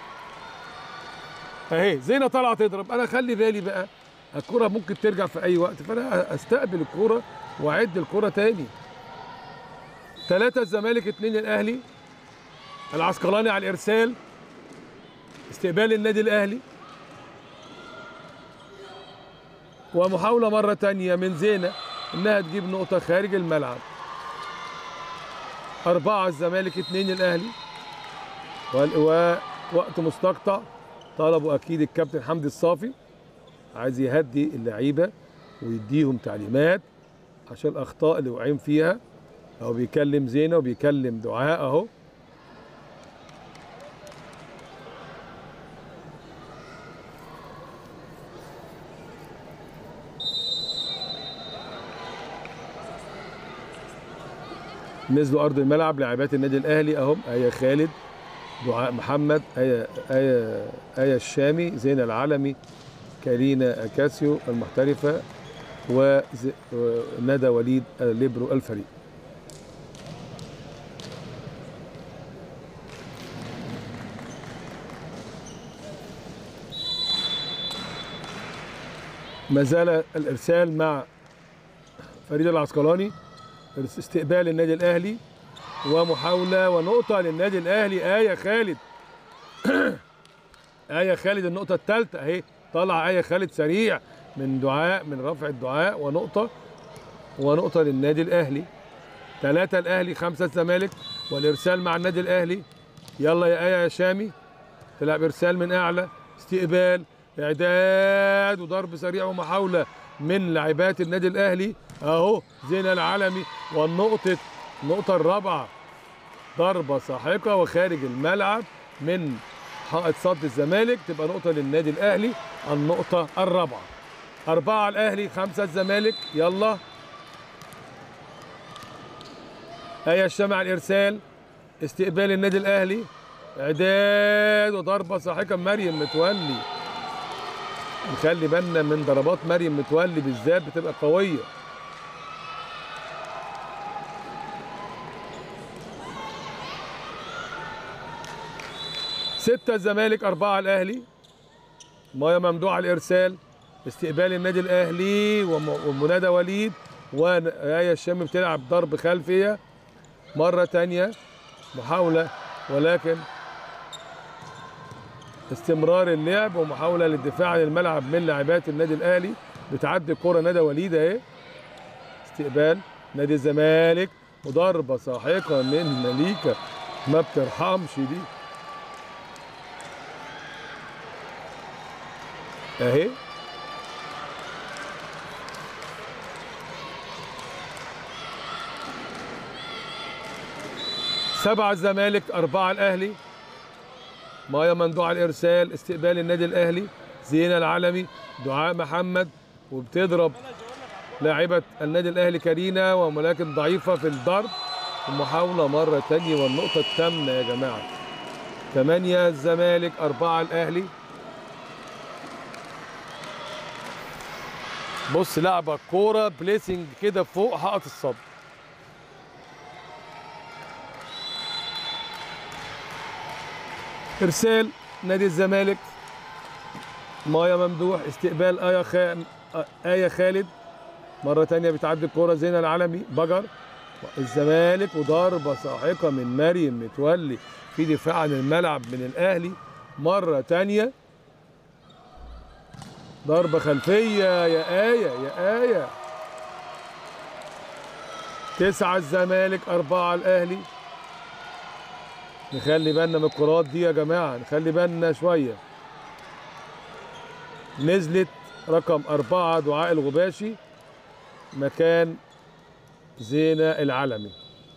اهي زينه طالعه تضرب انا خلي بالي بقى الكره ممكن ترجع في اي وقت فانا استقبل الكره واعد الكره تاني ثلاثة الزمالك اثنين الاهلي العسقلاني على الارسال استقبال النادي الاهلي ومحاولة مرة تانية من زينة انها تجيب نقطة خارج الملعب أربعة الزمالك اثنين الاهلي ووقت مستقطع طلبوا اكيد الكابتن حمدي الصافي عايز يهدي اللعيبه ويديهم تعليمات عشان الاخطاء اللي واقعين فيها اهو بيكلم زينه وبيكلم دعاء اهو نزلوا ارض الملعب لاعبات النادي الاهلي اهم اهي خالد دعاء محمد آية آية آية الشامي زينة العالمي كارينا أكاسيو المحترفة وندى وليد ليبرو الفريق ما زال الإرسال مع فريد العسقلاني استقبال النادي الأهلي ومحاولة ونقطة للنادي الأهلي آية خالد آية خالد النقطة الثالثة أهي طلع آية خالد سريع من دعاء من رفع الدعاء ونقطة ونقطة للنادي الأهلي ثلاثة الأهلي خمسة الزمالك والإرسال مع النادي الأهلي يلا يا آية يا شامي تلعب إرسال من أعلى استقبال إعداد وضرب سريع ومحاولة من لاعبات النادي الأهلي أهو زين العالمي والنقطة النقطة الرابعة ضربة ساحقة وخارج الملعب من حائط صد الزمالك تبقى نقطة للنادي الأهلي النقطة الرابعة أربعة الأهلي خمسة الزمالك يلا آية الشمع الإرسال استقبال النادي الأهلي إعداد وضربة ساحقة مريم متولي نخلي بالنا من ضربات مريم متولي بالذات بتبقى قويه ستة الزمالك أربعة الأهلي مايا ممدوح على الإرسال استقبال النادي الأهلي وم- ومنادى وليد وآية الشام بتلعب ضرب خلفية مرة تانية محاولة ولكن استمرار اللعب ومحاولة للدفاع عن الملعب من لاعبات النادي الأهلي بتعدي الكرة ندى وليد أهي استقبال نادي الزمالك وضربة ساحقة من مليكة ما بترحمش دي اهي سبعة الزمالك أربعة الأهلي مايا مندوع على الإرسال استقبال النادي الأهلي زينة العالمي دعاء محمد وبتضرب لاعبة النادي الأهلي كارينا ولكن ضعيفة في الضرب المحاولة مرة تانية والنقطة الثامنة يا جماعة ثمانية الزمالك أربعة الأهلي بص لعبة كورة بليسنج كده فوق حائط الصد إرسال نادي الزمالك مايا ممدوح استقبال آية خا... آية خالد مرة تانية بتعدي الكورة زينة العالمي بجر الزمالك وضربة ساحقة من مريم متولي في دفاع عن الملعب من الأهلي مرة تانية ضربة خلفية يا آية يا آية تسعة الزمالك أربعة الأهلي نخلي بالنا من الكرات دي يا جماعة نخلي بالنا شوية نزلت رقم أربعة دعاء الغباشي مكان زينة العلمي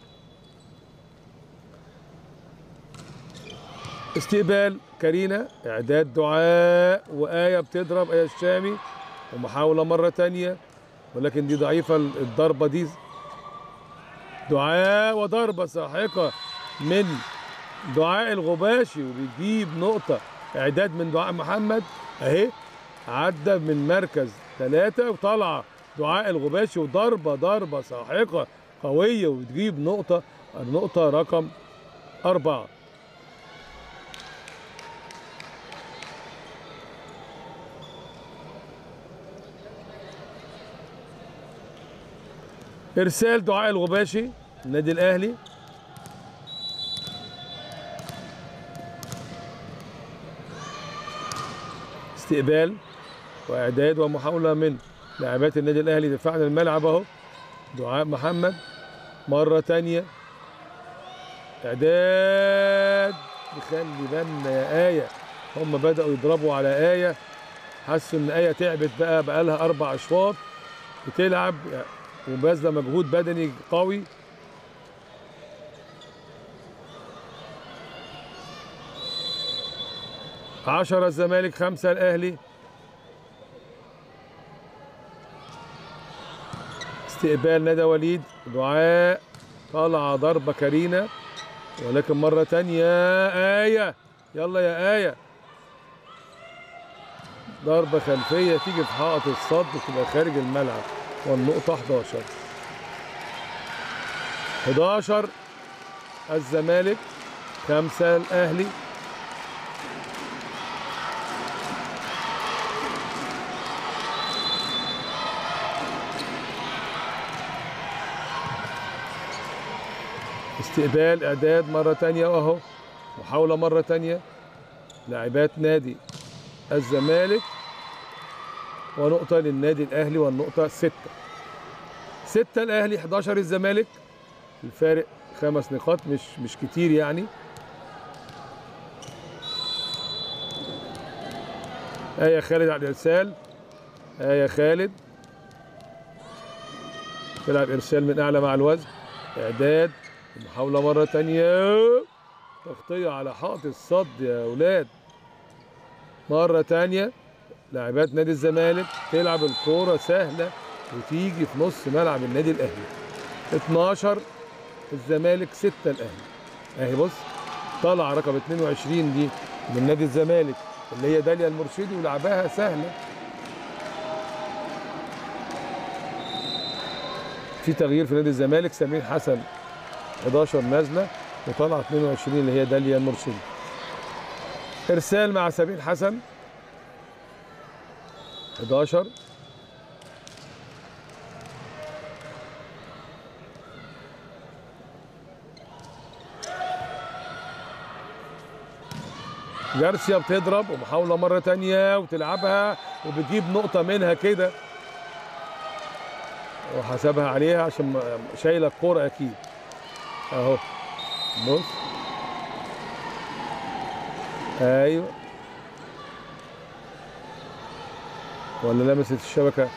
استقبال كارينا اعداد دعاء وآية بتضرب آية الشامي ومحاولة مرة تانية ولكن دي ضعيفة الضربة دي دعاء وضربة ساحقة من دعاء الغباشي وبيجيب نقطة اعداد من دعاء محمد اهي عدى من مركز ثلاثة وطالعة دعاء الغباشي وضربة ضربة ساحقة قوية وتجيب نقطة النقطة رقم أربعة ارسال دعاء الغباشي النادي الاهلي استقبال واعداد ومحاوله من لاعبات النادي الاهلي دفاع عن الملعب اهو دعاء محمد مره تانية اعداد نخلي بالنا يا ايه هم بداوا يضربوا على ايه حسوا ان ايه تعبت بقى بقى لها اربع اشواط بتلعب وبذل مجهود بدني قوي عشرة الزمالك خمسة الأهلي استقبال ندى وليد دعاء طالعة ضربة كرينة ولكن مرة تانية آية يلا يا آية ضربة خلفية تيجي في حائط الصد وتبقى خارج الملعب والنقطة 11 11 الزمالك خمسة الأهلي استقبال إعداد مرة تانية وأهو محاولة مرة تانية لاعبات نادي الزمالك ونقطة للنادي الأهلي والنقطة ستة ستة الأهلي 11 الزمالك الفارق خمس نقاط مش مش كتير يعني آية خالد على الإرسال آية خالد تلعب إرسال من أعلى مع الوزن إعداد محاولة مرة تانية تغطية على حائط الصد يا أولاد مرة تانية لاعبات نادي الزمالك تلعب الكورة سهلة وتيجي في نص ملعب النادي الأهلي 12 الزمالك 6 الأهلي أهي بص طلع رقم 22 دي من نادي الزمالك اللي هي داليا المرشدي ولعبها سهلة في تغيير في نادي الزمالك سمير حسن 11 نازله وطلع 22 اللي هي داليا المرشدي ارسال مع سمير حسن 11 جارسيا بتضرب ومحاولة مرة تانية وتلعبها وبتجيب نقطة منها كده وحسبها عليها عشان م- شايلة الكورة أكيد أهو بص أيوه ولا لمست الشبكة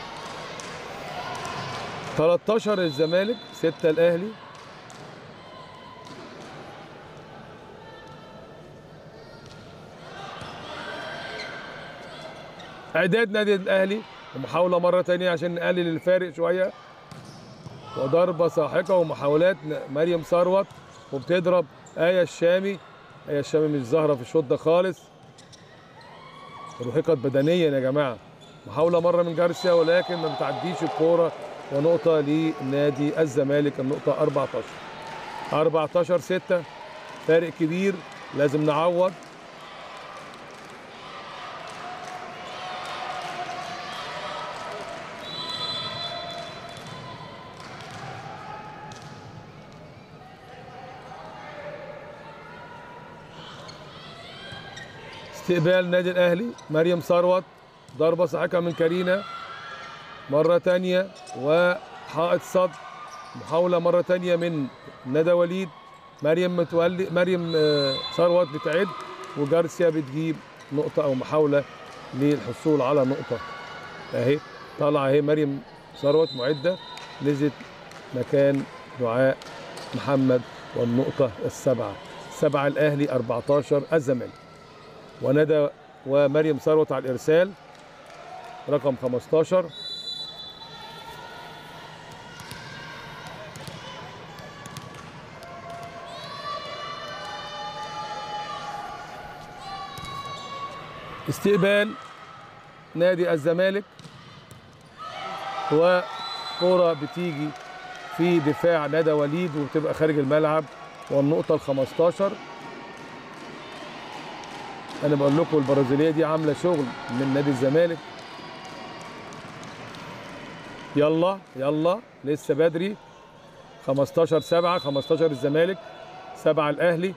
13 الزمالك 6 الأهلي اعداد نادي الاهلي ومحاوله مره تانية عشان نقلل الفارق شويه وضربه ساحقه ومحاولات ن- مريم ثروت وبتضرب ايه الشامي ايه الشامي مش ظاهره في الشوط ده خالص رهقت بدنيا يا جماعه محاوله مره من جارسيا ولكن ما بتعديش الكوره ونقطه لنادي الزمالك النقطه 14 14 6 فارق كبير لازم نعوض استقبال نادي الاهلي مريم ثروت ضربه ساحقه من كارينا مره تانية وحائط صد محاوله مره تانية من ندى وليد مريم متولي مريم آه، ثروت بتعد وجارسيا بتجيب نقطه او محاوله للحصول على نقطه اهي طالعه اهي مريم ثروت معده نزلت مكان دعاء محمد والنقطه السبعه سبعه الاهلي 14 الزمالك وندى ومريم ثروت على الارسال رقم 15 استقبال نادي الزمالك وكرة بتيجي في دفاع ندى وليد وبتبقى خارج الملعب والنقطة ال 15 انا بقول لكم البرازيليه دي عامله شغل من نادي الزمالك يلا يلا لسه بدري 15 7 15 الزمالك 7 الاهلي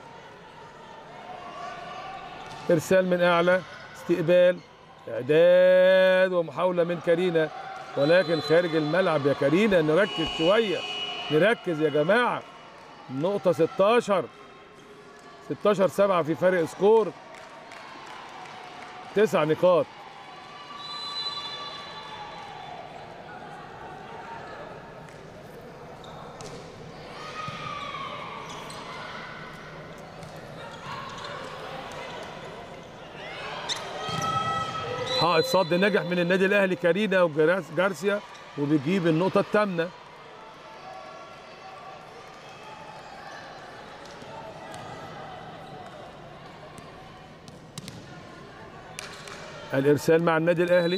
ارسال من اعلى استقبال اعداد ومحاوله من كارينا ولكن خارج الملعب يا كارينا نركز شويه نركز يا جماعه النقطه 16 16 7 في فرق سكور تسع نقاط حائط صد نجح من النادي الاهلي كارينا وجارسيا وبيجيب النقطه الثامنه الارسال مع النادي الاهلي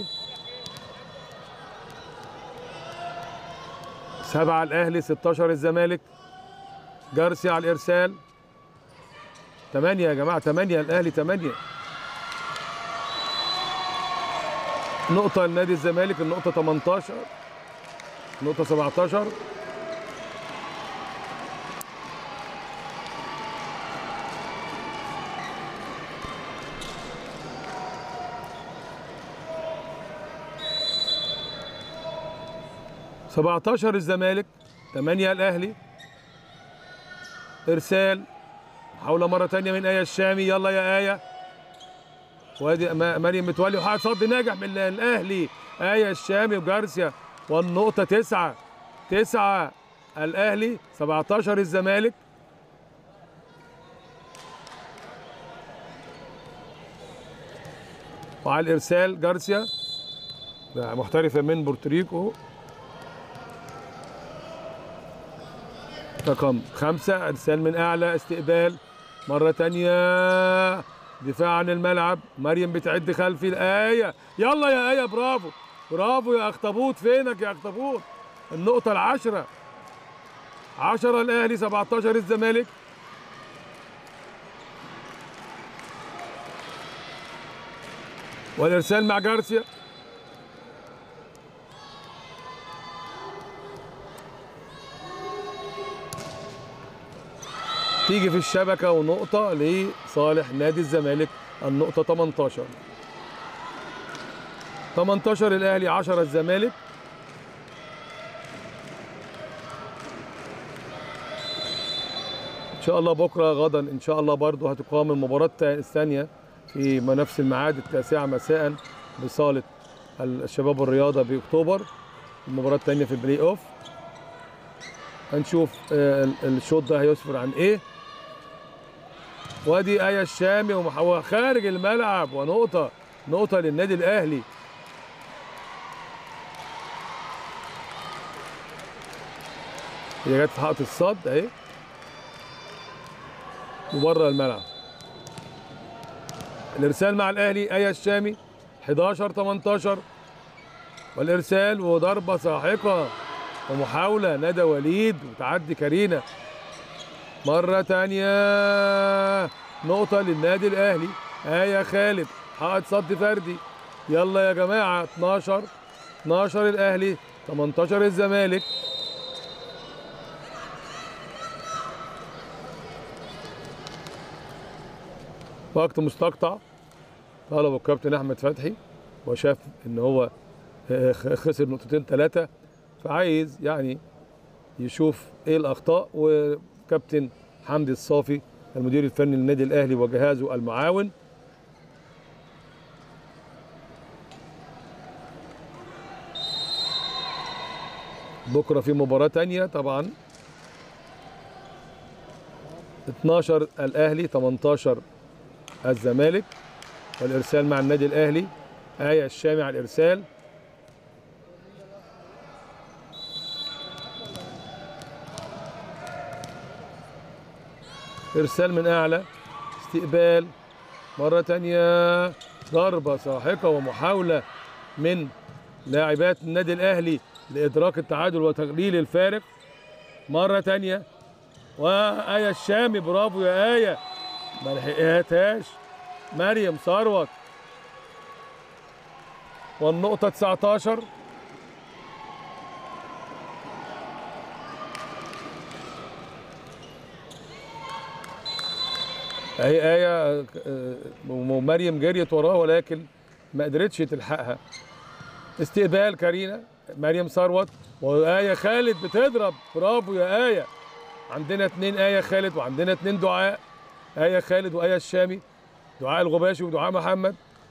سبعة الاهلي 16 الزمالك جارسيا على الارسال 8 يا جماعه 8 الاهلي 8 نقطة لنادي الزمالك النقطة 18 نقطة 17 17 الزمالك 8 الاهلي ارسال محاولة مرة تانية من آية الشامي يلا يا آية وادي ما- مريم متولي وحائط صد ناجح من الاهلي آية الشامي وجارسيا والنقطة تسعة تسعة الاهلي 17 الزمالك وعلى الارسال جارسيا ده محترفة من بورتوريكو رقم خمسة ارسال من اعلى استقبال مرة تانية دفاع عن الملعب مريم بتعد خلفي الآية يلا يا آية برافو برافو يا أخطبوط فينك يا أخطبوط النقطة العشرة عشرة الأهلي 17 الزمالك والإرسال مع جارسيا تيجي في الشبكة ونقطة لصالح نادي الزمالك النقطة 18 18 الأهلي 10 الزمالك ان شاء الله بكره غدا ان شاء الله برضو هتقام المباراه الثانيه في نفس الميعاد التاسعه مساء بصاله الشباب الرياضه باكتوبر المباراه الثانيه في البلاي اوف هنشوف آه، ال- الشوط ده هيسفر عن ايه وادي ايه الشامي ومح- خارج الملعب ونقطه نقطه للنادي الاهلي هي جت في حائط الصد اهي وبره الملعب الارسال مع الاهلي ايه الشامي 11 18 والارسال وضربه ساحقه ومحاوله ندى وليد وتعدي كارينا مره تانية نقطه للنادي الاهلي ايه خالد حائط صد فردي يلا يا جماعه 12 12 الاهلي 18 الزمالك وقت مستقطع طلبه الكابتن احمد فتحي وشاف ان هو آه، خسر نقطتين ثلاثه فعايز يعني يشوف ايه الاخطاء وكابتن حمدي الصافي المدير الفني للنادي الاهلي وجهازه المعاون بكره في مباراه تانية طبعا 12 الاهلي 18 الزمالك والارسال مع النادي الاهلي آية الشامي على الارسال ارسال من اعلى استقبال مرة تانية ضربة ساحقة ومحاولة من لاعبات النادي الاهلي لادراك التعادل وتقليل الفارق مرة تانية وآية الشامي برافو يا آية ما لحقهاش مريم ثروت والنقطة 19 اهي آية آه، ومريم جريت وراه ولكن ما قدرتش تلحقها استقبال كارينا مريم ثروت وآية خالد بتضرب برافو يا آية عندنا اتنين آية خالد وعندنا اتنين دعاء آية خالد وآية الشامي دعاء الغباشي ودعاء محمد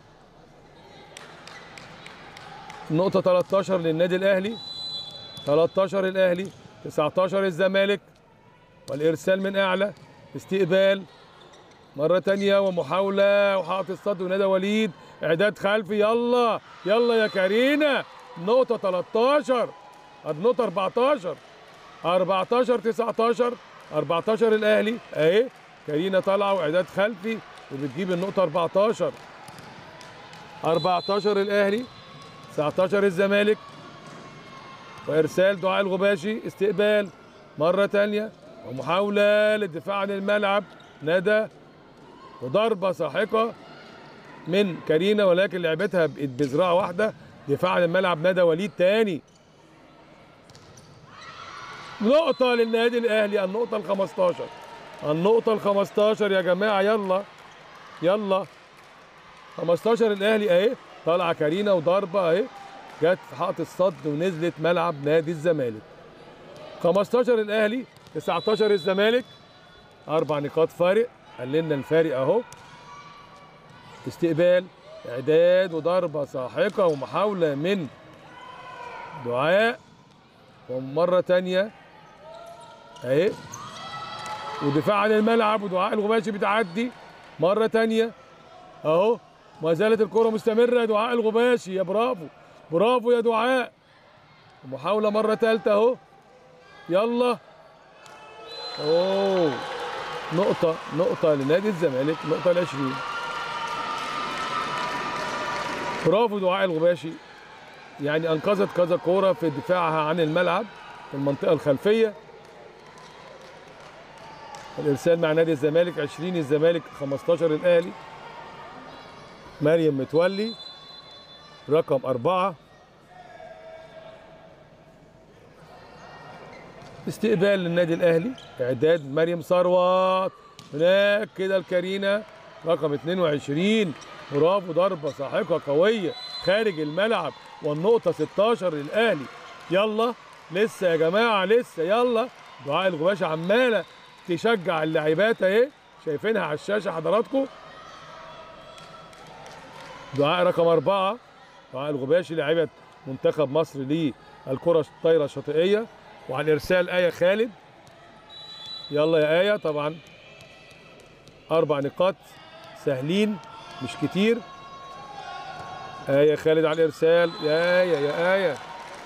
النقطة 13 للنادي الأهلي 13 الأهلي 19 الزمالك والإرسال من أعلى استقبال مرة تانية ومحاولة وحاطط الصد ونادى وليد إعداد خلفي يلا يلا يا كارينا نقطة 13 النقطة 14 14 19 14 الأهلي أهي كارينا طالعة وإعداد خلفي وبتجيب النقطة 14 14 الأهلي 19 الزمالك وإرسال دعاء الغباشي استقبال مرة تانية ومحاولة للدفاع عن الملعب ندى وضربة ساحقة من كارينا ولكن لعبتها بإيد- بذراع واحدة دفاع عن الملعب ندى وليد تاني نقطة للنادي الأهلي النقطة ال 15 النقطة ال 15 يا جماعة يلا يلا 15 الأهلي أهي طالعة كارينا وضربة أهي جت في حائط الصد ونزلت ملعب نادي الزمالك 15 الأهلي 19 الزمالك أربع نقاط فارق قللنا الفارق أهو استقبال إعداد وضربة ساحقة ومحاولة من دعاء ومرة تانية اهي ودفاع عن الملعب ودعاء الغباشي بتعدي مرة تانية اهو ما زالت الكرة مستمرة يا دعاء الغباشي يا برافو برافو يا دعاء محاولة مرة تالتة اهو يلا اوه نقطة نقطة لنادي الزمالك نقطة العشرين برافو دعاء الغباشي يعني انقذت كذا كوره في دفاعها عن الملعب في المنطقه الخلفيه الارسال مع نادي الزمالك 20 الزمالك 15 الاهلي مريم متولي رقم أربعة استقبال للنادي الأهلي إعداد مريم ثروت هناك كده الكارينا رقم 22 برافو ضربة ساحقة قوية خارج الملعب والنقطة 16 للأهلي يلا لسه يا جماعة لسه يلا دعاء الغباشي عمالة تشجع اللاعبات اهي شايفينها على الشاشة حضراتكم دعاء رقم أربعة دعاء الغباشي لاعبة منتخب مصر للكرة الطايرة الشاطئية وعلى الإرسال آية خالد يلا يا آية طبعا أربع نقاط سهلين مش كتير آية خالد على الإرسال يا آية يا آية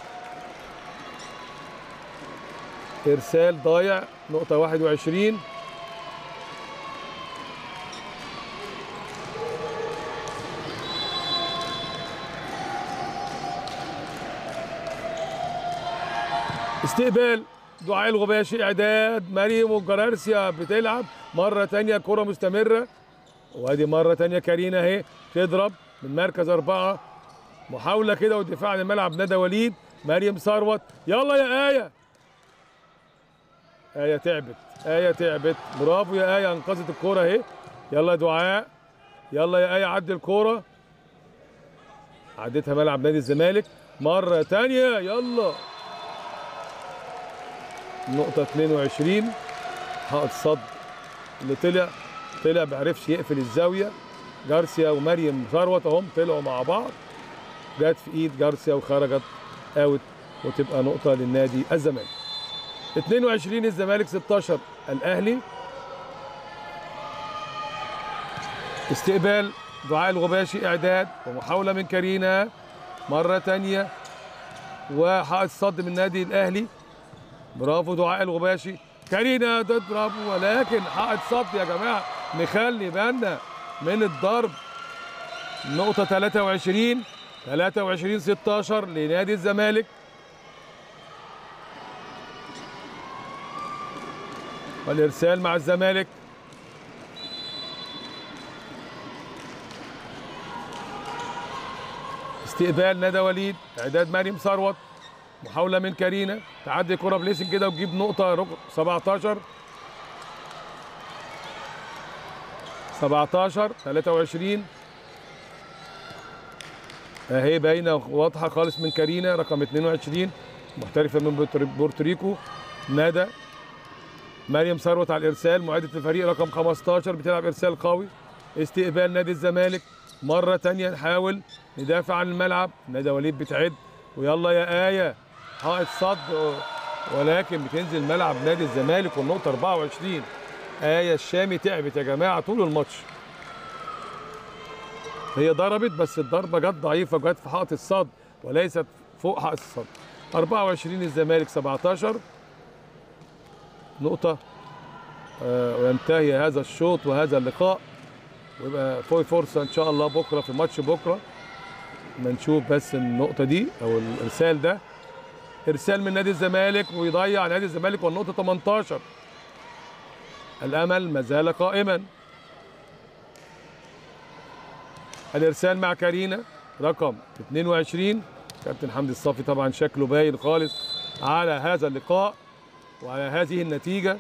إرسال ضايع نقطة 21 استقبال دعاء الغباشي اعداد مريم والجرارسيا بتلعب مره تانية كره مستمره وادي مره تانية كارينا اهي تضرب من مركز اربعه محاوله كده والدفاع عن الملعب ندى وليد مريم ثروت يلا يا ايه ايه تعبت ايه تعبت برافو يا ايه انقذت الكوره اهي يلا يا دعاء يلا يا ايه عدي الكوره عدتها ملعب نادي الزمالك مره تانية يلا نقطة 22 حائط صد اللي طلع طلع ما عرفش يقفل الزاوية جارسيا ومريم ثروت اهم طلعوا مع بعض جت في ايد جارسيا وخرجت اوت وتبقى نقطة للنادي الزمالك 22 الزمالك 16 الاهلي استقبال دعاء الغباشي اعداد ومحاولة من كارينا مرة تانية وحائط صد من النادي الاهلي برافو دعاء الغباشي كارينا ضد برافو ولكن حائط صد يا جماعه نخلي بالنا من الضرب نقطة 23 23 16 لنادي الزمالك والإرسال مع الزمالك استقبال ندى وليد إعداد مريم ثروت محاولة من كارينا تعدي كرة بليسن كده وتجيب نقطة رقم 17 17 23 اهي باينة واضحة خالص من كارينا رقم 22 محترفة من بورتر- بورتوريكو ندى مريم ثروت على الارسال معدة الفريق رقم 15 بتلعب ارسال قوي استقبال نادي الزمالك مرة تانية نحاول ندافع عن الملعب ندى وليد بتعد ويلا يا آية حائط صد ولكن بتنزل ملعب نادي الزمالك والنقطة 24 آية الشامي تعبت يا جماعة طول الماتش هي ضربت بس الضربة جت ضعيفة جت في حائط الصد وليست فوق حائط الصد 24 الزمالك 17 نقطة آه، وينتهي هذا الشوط وهذا اللقاء ويبقى في فرصة إن شاء الله بكرة في ماتش بكرة ما نشوف بس النقطة دي أو الإرسال ده إرسال من نادي الزمالك ويضيع نادي الزمالك والنقطة 18 الأمل ما زال قائما الإرسال مع كارينا رقم 22 كابتن حمدي الصافي طبعا شكله باين خالص على هذا اللقاء وعلى هذه النتيجة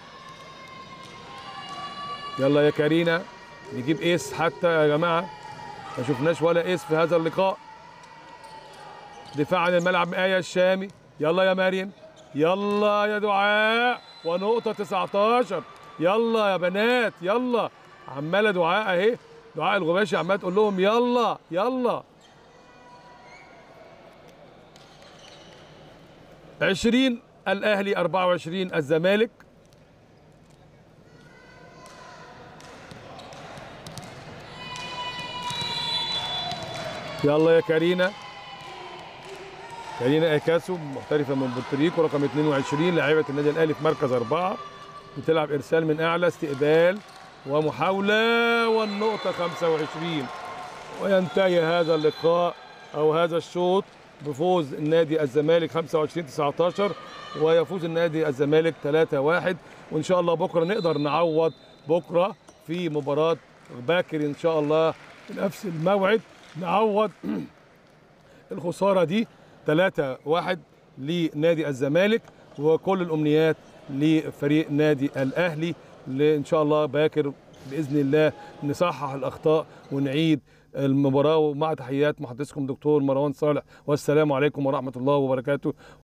يلا يا كارينا نجيب ايس حتى يا جماعة ما شفناش ولا ايس في هذا اللقاء دفاع عن الملعب آية الشامي يلا يا مريم يلا يا دعاء ونقطة 19 يلا يا بنات يلا عمالة دعاء اهي دعاء الغباشي عمالة تقول لهم يلا يلا 20 الاهلي 24 الزمالك يلا يا كارينا كارينا اكاسو محترفه من بورتوريكو رقم 22 لاعبه النادي الاهلي في مركز اربعه بتلعب ارسال من اعلى استقبال ومحاوله والنقطه 25 وينتهي هذا اللقاء او هذا الشوط بفوز النادي الزمالك 25 19 ويفوز النادي الزمالك 3 1 وان شاء الله بكره نقدر نعوض بكره في مباراه باكر ان شاء الله نفس الموعد نعوض الخساره دي 3 1 لنادي الزمالك وكل الامنيات لفريق نادي الاهلي اللي ان شاء الله باكر باذن الله نصحح الاخطاء ونعيد المباراه ومع تحيات محدثكم دكتور مروان صالح والسلام عليكم ورحمه الله وبركاته